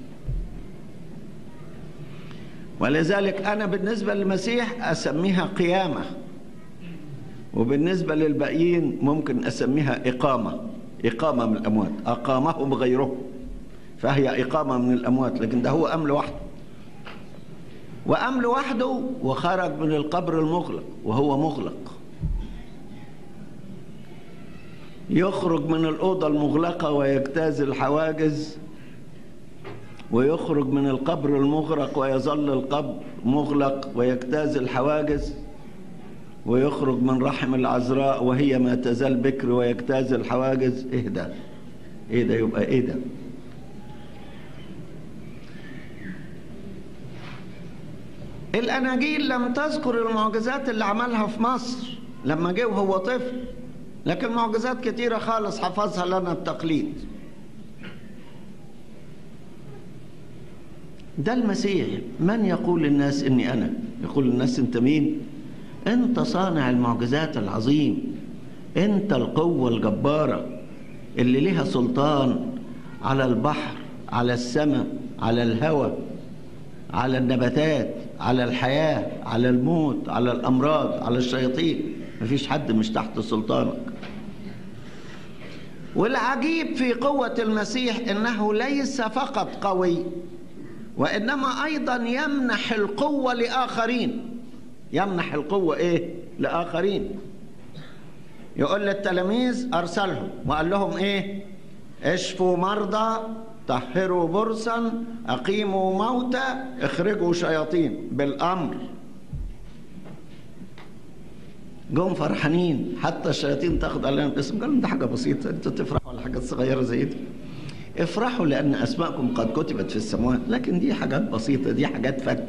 ولذلك أنا بالنسبة للمسيح أسميها قيامة وبالنسبة للباقيين ممكن أسميها إقامة إقامة من الأموات أقامهم غيره فهي إقامة من الأموات لكن ده هو أم لوحده وأم لوحده وخرج من القبر المغلق وهو مغلق يخرج من الأوضة المغلقة ويجتاز الحواجز ويخرج من القبر المغرق ويظل القبر مغلق ويجتاز الحواجز ويخرج من رحم العذراء وهي ما تزال بكر ويجتاز الحواجز ايه ده ايه ده يبقى ايه ده الاناجيل لم تذكر المعجزات اللي عملها في مصر لما جه وهو طفل لكن معجزات كتيرة خالص حفظها لنا التقليد ده المسيح من يقول للناس اني انا يقول للناس انت مين انت صانع المعجزات العظيم انت القوة الجبارة اللي لها سلطان على البحر على السماء على الهواء على النباتات على الحياة على الموت على الأمراض على الشياطين مفيش حد مش تحت سلطانك والعجيب في قوة المسيح إنه ليس فقط قوي وإنما أيضا يمنح القوة لآخرين يمنح القوة إيه لآخرين يقول للتلاميذ أرسلهم وقال لهم إيه اشفوا مرضى طهروا برصا أقيموا موتى اخرجوا شياطين بالأمر جم فرحانين حتى الشياطين تاخد عليهم اسم قالوا ده حاجة بسيطة انتوا تفرحوا على حاجات صغيرة زي دي افرحوا لأن أسماءكم قد كتبت في السماوات لكن دي حاجات بسيطة دي حاجات فكة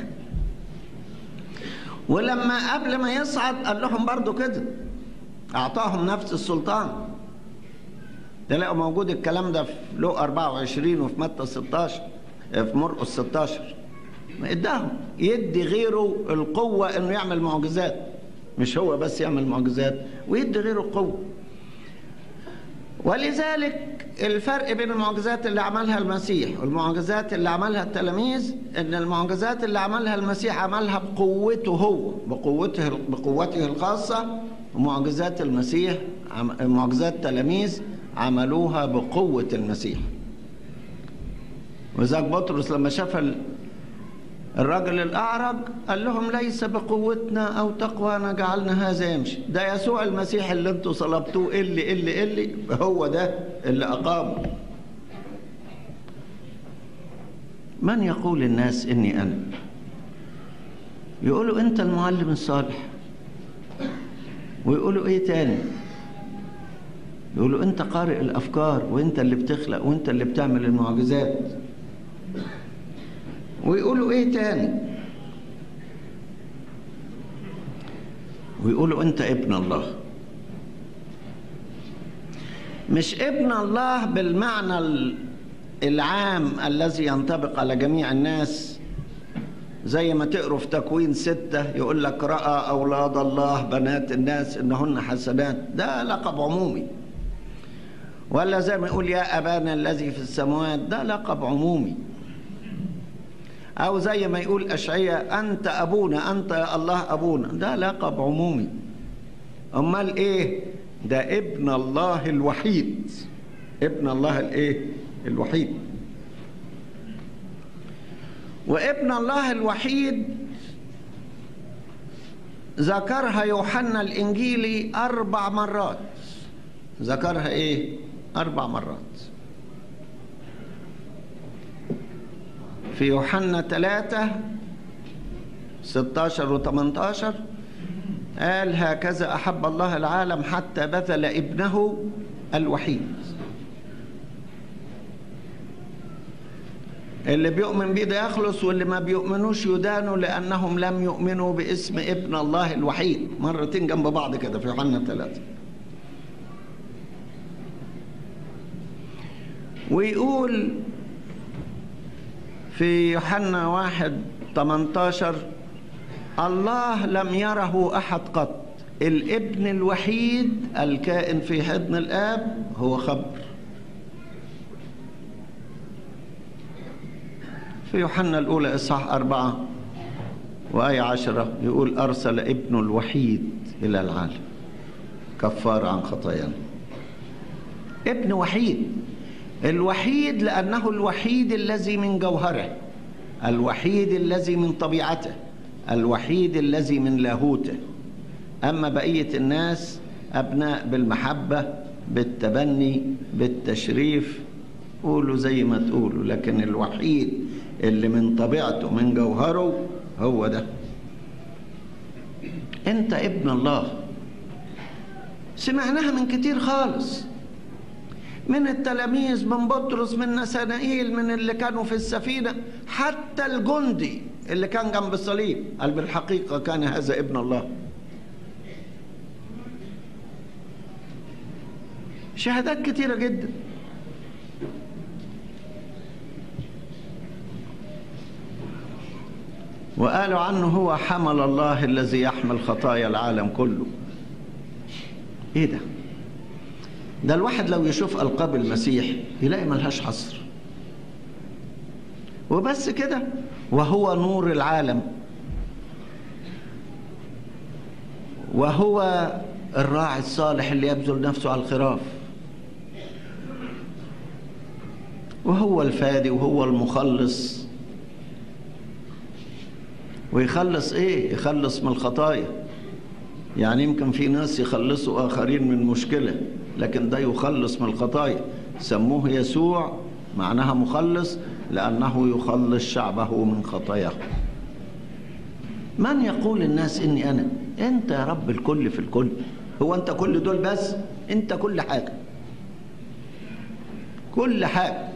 ولما قبل ما يصعد قال لهم برضو كده أعطاهم نفس السلطان تلاقوا موجود الكلام ده في لو 24 وفي متى 16 في مرقس 16 ما اداهم يدي غيره القوة انه يعمل معجزات مش هو بس يعمل معجزات ويدي غيره القوة ولذلك الفرق بين المعجزات اللي عملها المسيح والمعجزات اللي عملها التلاميذ ان المعجزات اللي عملها المسيح عملها بقوته هو بقوته بقوته الخاصة ومعجزات المسيح عم- معجزات التلاميذ عملوها بقوة المسيح وذاك بطرس لما شاف ال- الرجل الأعرج قال لهم ليس بقوتنا أو تقوانا جعلنا هذا يمشي ده يسوع المسيح اللي انتوا صلبتوه اللي اللي اللي هو ده اللي أقامه من يقول الناس إني أنا يقولوا أنت المعلم الصالح ويقولوا إيه تاني يقولوا أنت قارئ الأفكار وأنت اللي بتخلق وأنت اللي بتعمل المعجزات ويقولوا ايه تاني ويقولوا انت ابن الله مش ابن الله بالمعنى ال- العام الذي ينطبق على جميع الناس زي ما تقروا في تكوين ستة يقول لك رأى أولاد الله بنات الناس إنهن حسنات ده لقب عمومي ولا زي ما يقول يا أبانا الذي في السماوات ده لقب عمومي أو زي ما يقول أشعية أنت أبونا أنت يا الله أبونا ده لقب عمومي أمال إيه ده ابن الله الوحيد ابن الله الإيه الوحيد وابن الله الوحيد ذكرها يوحنا الإنجيلي أربع مرات ذكرها إيه أربع مرات في يوحنا 3 16 و 18 قال هكذا أحب الله العالم حتى بذل ابنه الوحيد اللي بيؤمن بيه ده يخلص واللي ما بيؤمنوش يدانوا لأنهم لم يؤمنوا باسم ابن الله الوحيد مرتين جنب بعض كده في يوحنا 3 ويقول في يوحنا واحد 18 الله لم يره أحد قط الابن الوحيد الكائن في حضن الآب هو خبر في يوحنا الأولى إصحاح أربعة وآية عشرة يقول أرسل ابنه الوحيد إلى العالم كفار عن خطايانا ابن وحيد الوحيد لأنه الوحيد الذي من جوهره الوحيد الذي من طبيعته الوحيد الذي من لاهوته أما بقية الناس أبناء بالمحبة بالتبني بالتشريف قولوا زي ما تقولوا لكن الوحيد اللي من طبيعته من جوهره هو ده انت ابن الله سمعناها من كتير خالص من التلاميذ من بطرس من نسانائيل من اللي كانوا في السفينة حتى الجندي اللي كان جنب الصليب قال بالحقيقة كان هذا ابن الله شهادات كتيرة جدا وقالوا عنه هو حمل الله الذي يحمل خطايا العالم كله ايه ده ده الواحد لو يشوف ألقاب المسيح يلاقي ملهاش حصر وبس كده وهو نور العالم وهو الراعي الصالح اللي يبذل نفسه على الخراف وهو الفادي وهو المخلص ويخلص ايه يخلص من الخطايا يعني يمكن في ناس يخلصوا اخرين من مشكله لكن ده يخلص من الخطايا سموه يسوع معناها مخلص لانه يخلص شعبه من خطاياه من يقول الناس اني انا انت يا رب الكل في الكل هو انت كل دول بس انت كل حاجه كل حاجه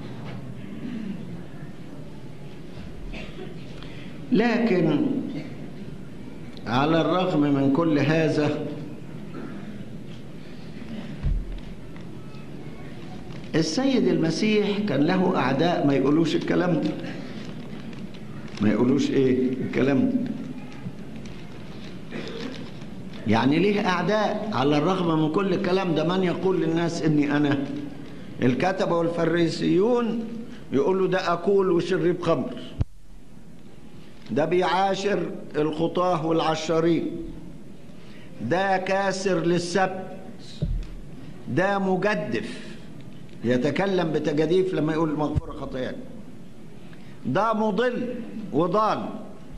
لكن على الرغم من كل هذا السيد المسيح كان له أعداء ما يقولوش الكلام ده ما يقولوش إيه الكلام ده يعني ليه أعداء على الرغم من كل الكلام ده من يقول للناس إني أنا الكتبة والفريسيون يقولوا ده أكول وشريب خمر ده بيعاشر الخطاه والعشارين ده كاسر للسبت ده مجدف يتكلم بتجديف لما يقول مغفورة خطاياك ده مضل وضال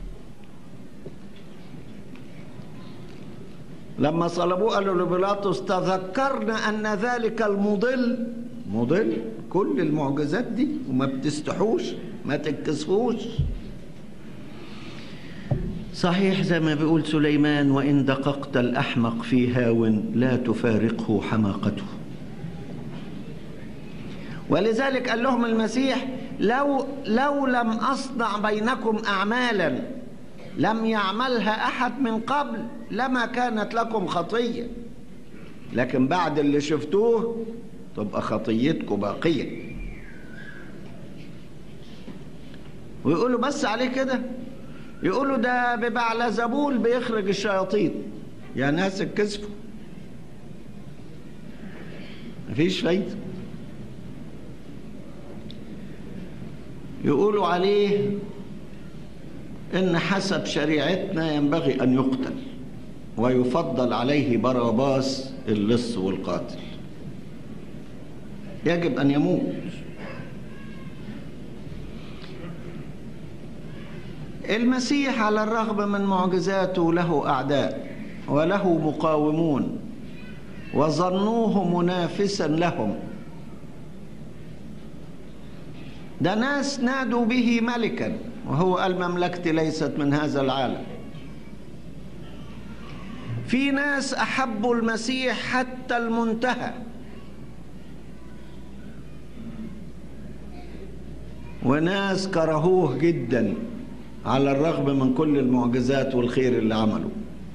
لما صلبوه قالوا لبيلاطس تذكرنا أن ذلك المضل مضل كل المعجزات دي وما بتستحوش ما تتكسفوش صحيح زي ما بيقول سليمان وإن دققت الأحمق في هاو لا تفارقه حماقته ولذلك قال لهم المسيح لو لو لم أصنع بينكم أعمالا لم يعملها أحد من قبل لما كانت لكم خطية لكن بعد اللي شفتوه تبقى خطيتكم باقية ويقولوا بس عليه كده يقولوا ده ببعل زبول بيخرج الشياطين يا ناس اتكسفوا مفيش فايدة يقولوا عليه ان حسب شريعتنا ينبغي ان يقتل ويفضل عليه باراباس اللص والقاتل يجب ان يموت المسيح على الرغم من معجزاته له اعداء وله مقاومون وظنوه منافسا لهم ده ناس نادوا به ملكا وهو قال مملكتي ليست من هذا العالم في ناس احبوا المسيح حتى المنتهى وناس كرهوه جدا على الرغم من كل المعجزات والخير اللي عمله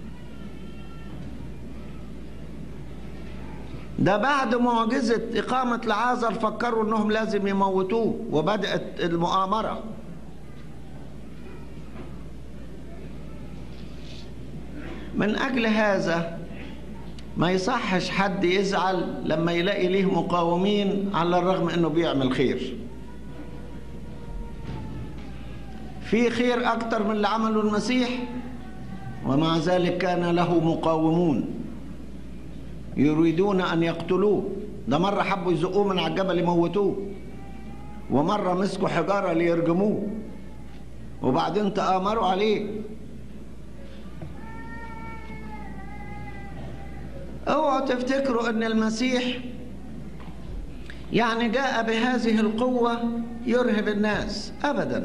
ده بعد معجزة إقامة العازر فكروا إنهم لازم يموتوه وبدأت المؤامرة من أجل هذا ما يصحش حد يزعل لما يلاقي ليه مقاومين على الرغم إنه بيعمل خير في خير أكتر من اللي عمله المسيح ومع ذلك كان له مقاومون يريدون أن يقتلوه ده مرة حبوا يزقوه من على الجبل يموتوه ومرة مسكوا حجارة ليرجموه وبعدين تآمروا عليه اوعوا تفتكروا ان المسيح يعني جاء بهذه القوة يرهب الناس ابدا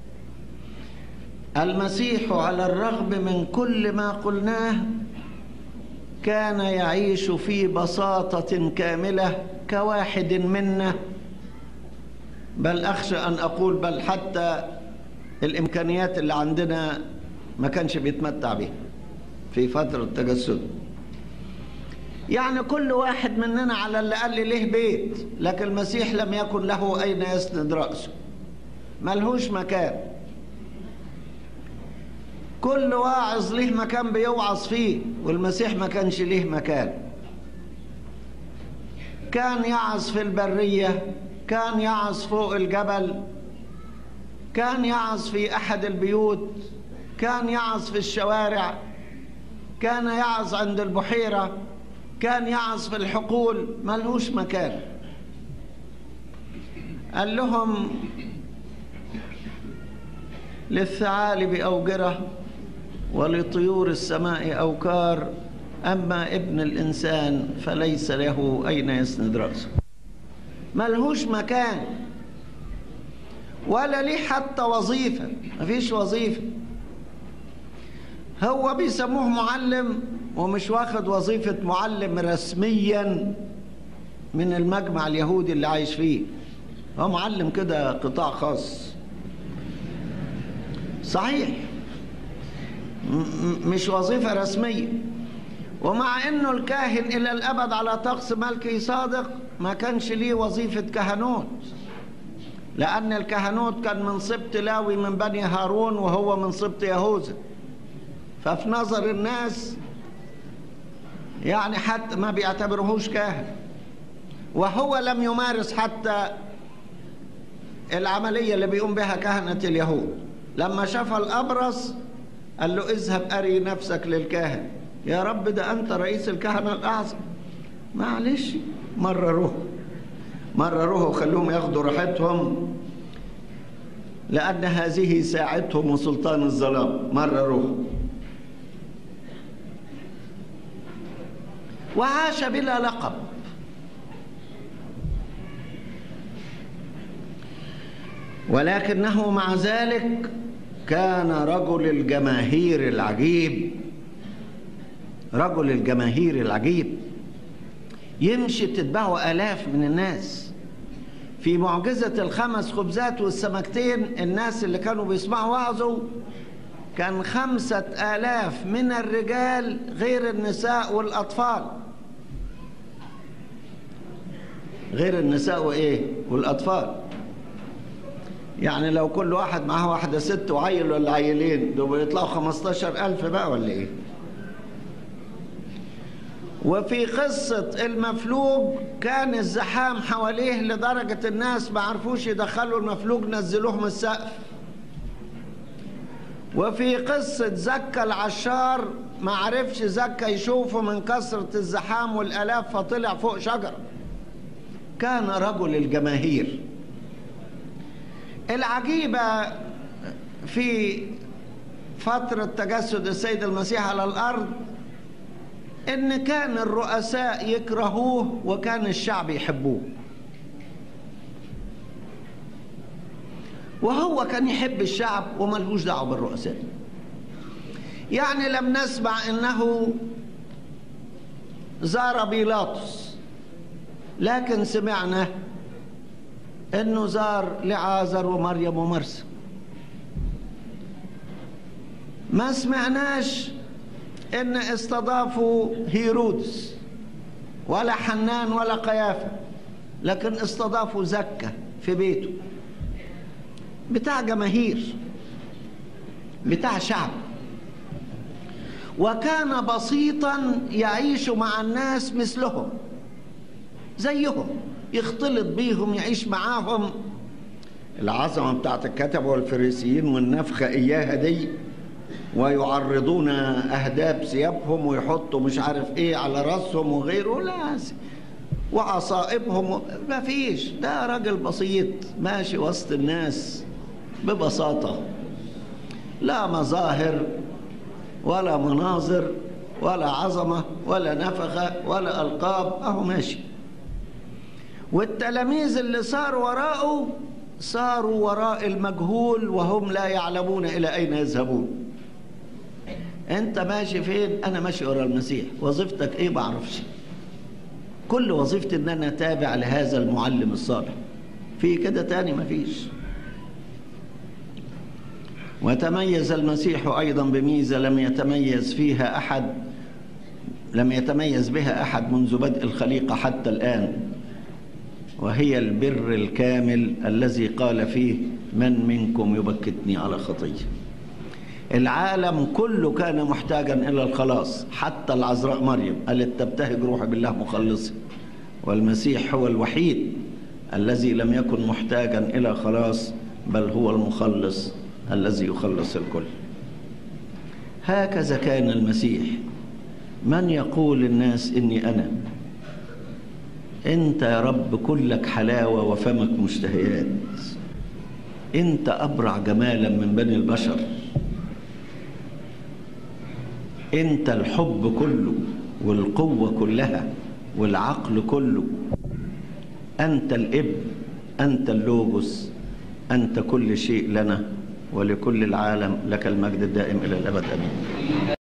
المسيح على الرغم من كل ما قلناه كان يعيش في بساطة كاملة كواحد منا بل أخشى أن أقول بل حتى الإمكانيات اللي عندنا ما كانش بيتمتع بيها في فترة تجسده يعني كل واحد مننا على اللي قال لي ليه بيت لكن المسيح لم يكن له أين يسند رأسه ملهوش مكان كل واعظ ليه مكان بيوعظ فيه والمسيح ما كانش ليه مكان كان يعظ في البرية كان يعظ فوق الجبل كان يعظ في أحد البيوت كان يعظ في الشوارع كان يعظ عند البحيرة كان يعظ في الحقول ملهوش مكان قال لهم للثعالب أوجرة ولطيور السماء أوكار أما ابن الإنسان فليس له أين يسند رأسه ملهوش مكان ولا ليه حتى وظيفة مفيش وظيفة هو بيسموه معلم ومش واخد وظيفة معلم رسميا من المجمع اليهودي اللي عايش فيه هو معلم كده قطاع خاص صحيح مش وظيفة رسمية ومع انه الكاهن الى الابد على طقس ملكي صادق ما كانش ليه وظيفة كهنوت لأن الكهنوت كان من سبط لاوي من بني هارون وهو من سبط يهوذا ففي نظر الناس يعني حتى ما بيعتبرهوش كاهن وهو لم يمارس حتى العملية اللي بيقوم بها كهنة اليهود لما شاف الأبرص قال له اذهب أري نفسك للكاهن يا رب ده أنت رئيس الكهنة الأعظم معلش مرروه مرروه وخلوهم ياخدوا راحتهم لأن هذه ساعتهم وسلطان الظلام مرروه وعاش بلا لقب ولكنه مع ذلك كان رجل الجماهير العجيب رجل الجماهير العجيب يمشي تتبعه آلاف من الناس في معجزة الخمس خبزات والسمكتين الناس اللي كانوا بيسمعوا وعظه كان خمسة آلاف من الرجال غير النساء والأطفال غير النساء وإيه والأطفال يعني لو كل واحد معاه واحدة ست وعيل ولا عيلين دول بيطلعوا خمستاشر ألف بقى ولا إيه وفي قصة المفلوج كان الزحام حواليه لدرجة الناس ما عرفوش يدخلوا المفلوج نزلوه من السقف وفي قصة زكا العشار ما عرفش زكا يشوفه من كثرة الزحام والآلاف فطلع فوق شجرة كان رجل الجماهير العجيبة في فترة تجسد السيد المسيح على الأرض إن كان الرؤساء يكرهوه وكان الشعب يحبوه وهو كان يحب الشعب وملهوش دعوه بالرؤساء يعني لم نسمع انه زار بيلاطس لكن سمعنا انه زار لعازر ومريم ومرسى ما سمعناش ان استضافوا هيرودس ولا حنان ولا قيافه لكن استضافوا زكه في بيته بتاع جماهير بتاع شعب وكان بسيطا يعيش مع الناس مثلهم زيهم يختلط بيهم يعيش معاهم العظمة بتاعت الكتب والفريسيين والنفخة إياها دي ويعرضون أهداب ثيابهم ويحطوا مش عارف إيه على رأسهم وغيره لا وعصائبهم ما فيش ده راجل بسيط ماشي وسط الناس ببساطة لا مظاهر ولا مناظر ولا عظمة ولا نفخة ولا ألقاب أهو ماشي والتلاميذ اللي صاروا وراءه صاروا وراء المجهول وهم لا يعلمون إلى أين يذهبون أنت ماشي فين؟ أنا ماشي وراء المسيح وظيفتك إيه بعرفش كل وظيفتي إن أنا تابع لهذا المعلم الصالح في كده تاني مفيش وتميز المسيح أيضا بميزة لم يتميز فيها أحد لم يتميز بها أحد منذ بدء الخليقة حتى الآن وهي البر الكامل الذي قال فيه من منكم يبكتني على خطية العالم كله كان محتاجا إلى الخلاص حتى العذراء مريم قالت تبتهج روحي بالله مخلصي والمسيح هو الوحيد الذي لم يكن محتاجا إلى خلاص بل هو المخلص الذي يخلص الكل هكذا كان المسيح من يقول الناس إني أنا أنت يا رب كلك حلاوة وفمك مشتهيات أنت أبرع جمالا من بني البشر أنت الحب كله والقوة كلها والعقل كله أنت الإب أنت اللوجوس أنت كل شيء لنا ولكل العالم لك المجد الدائم إلى الأبد أمين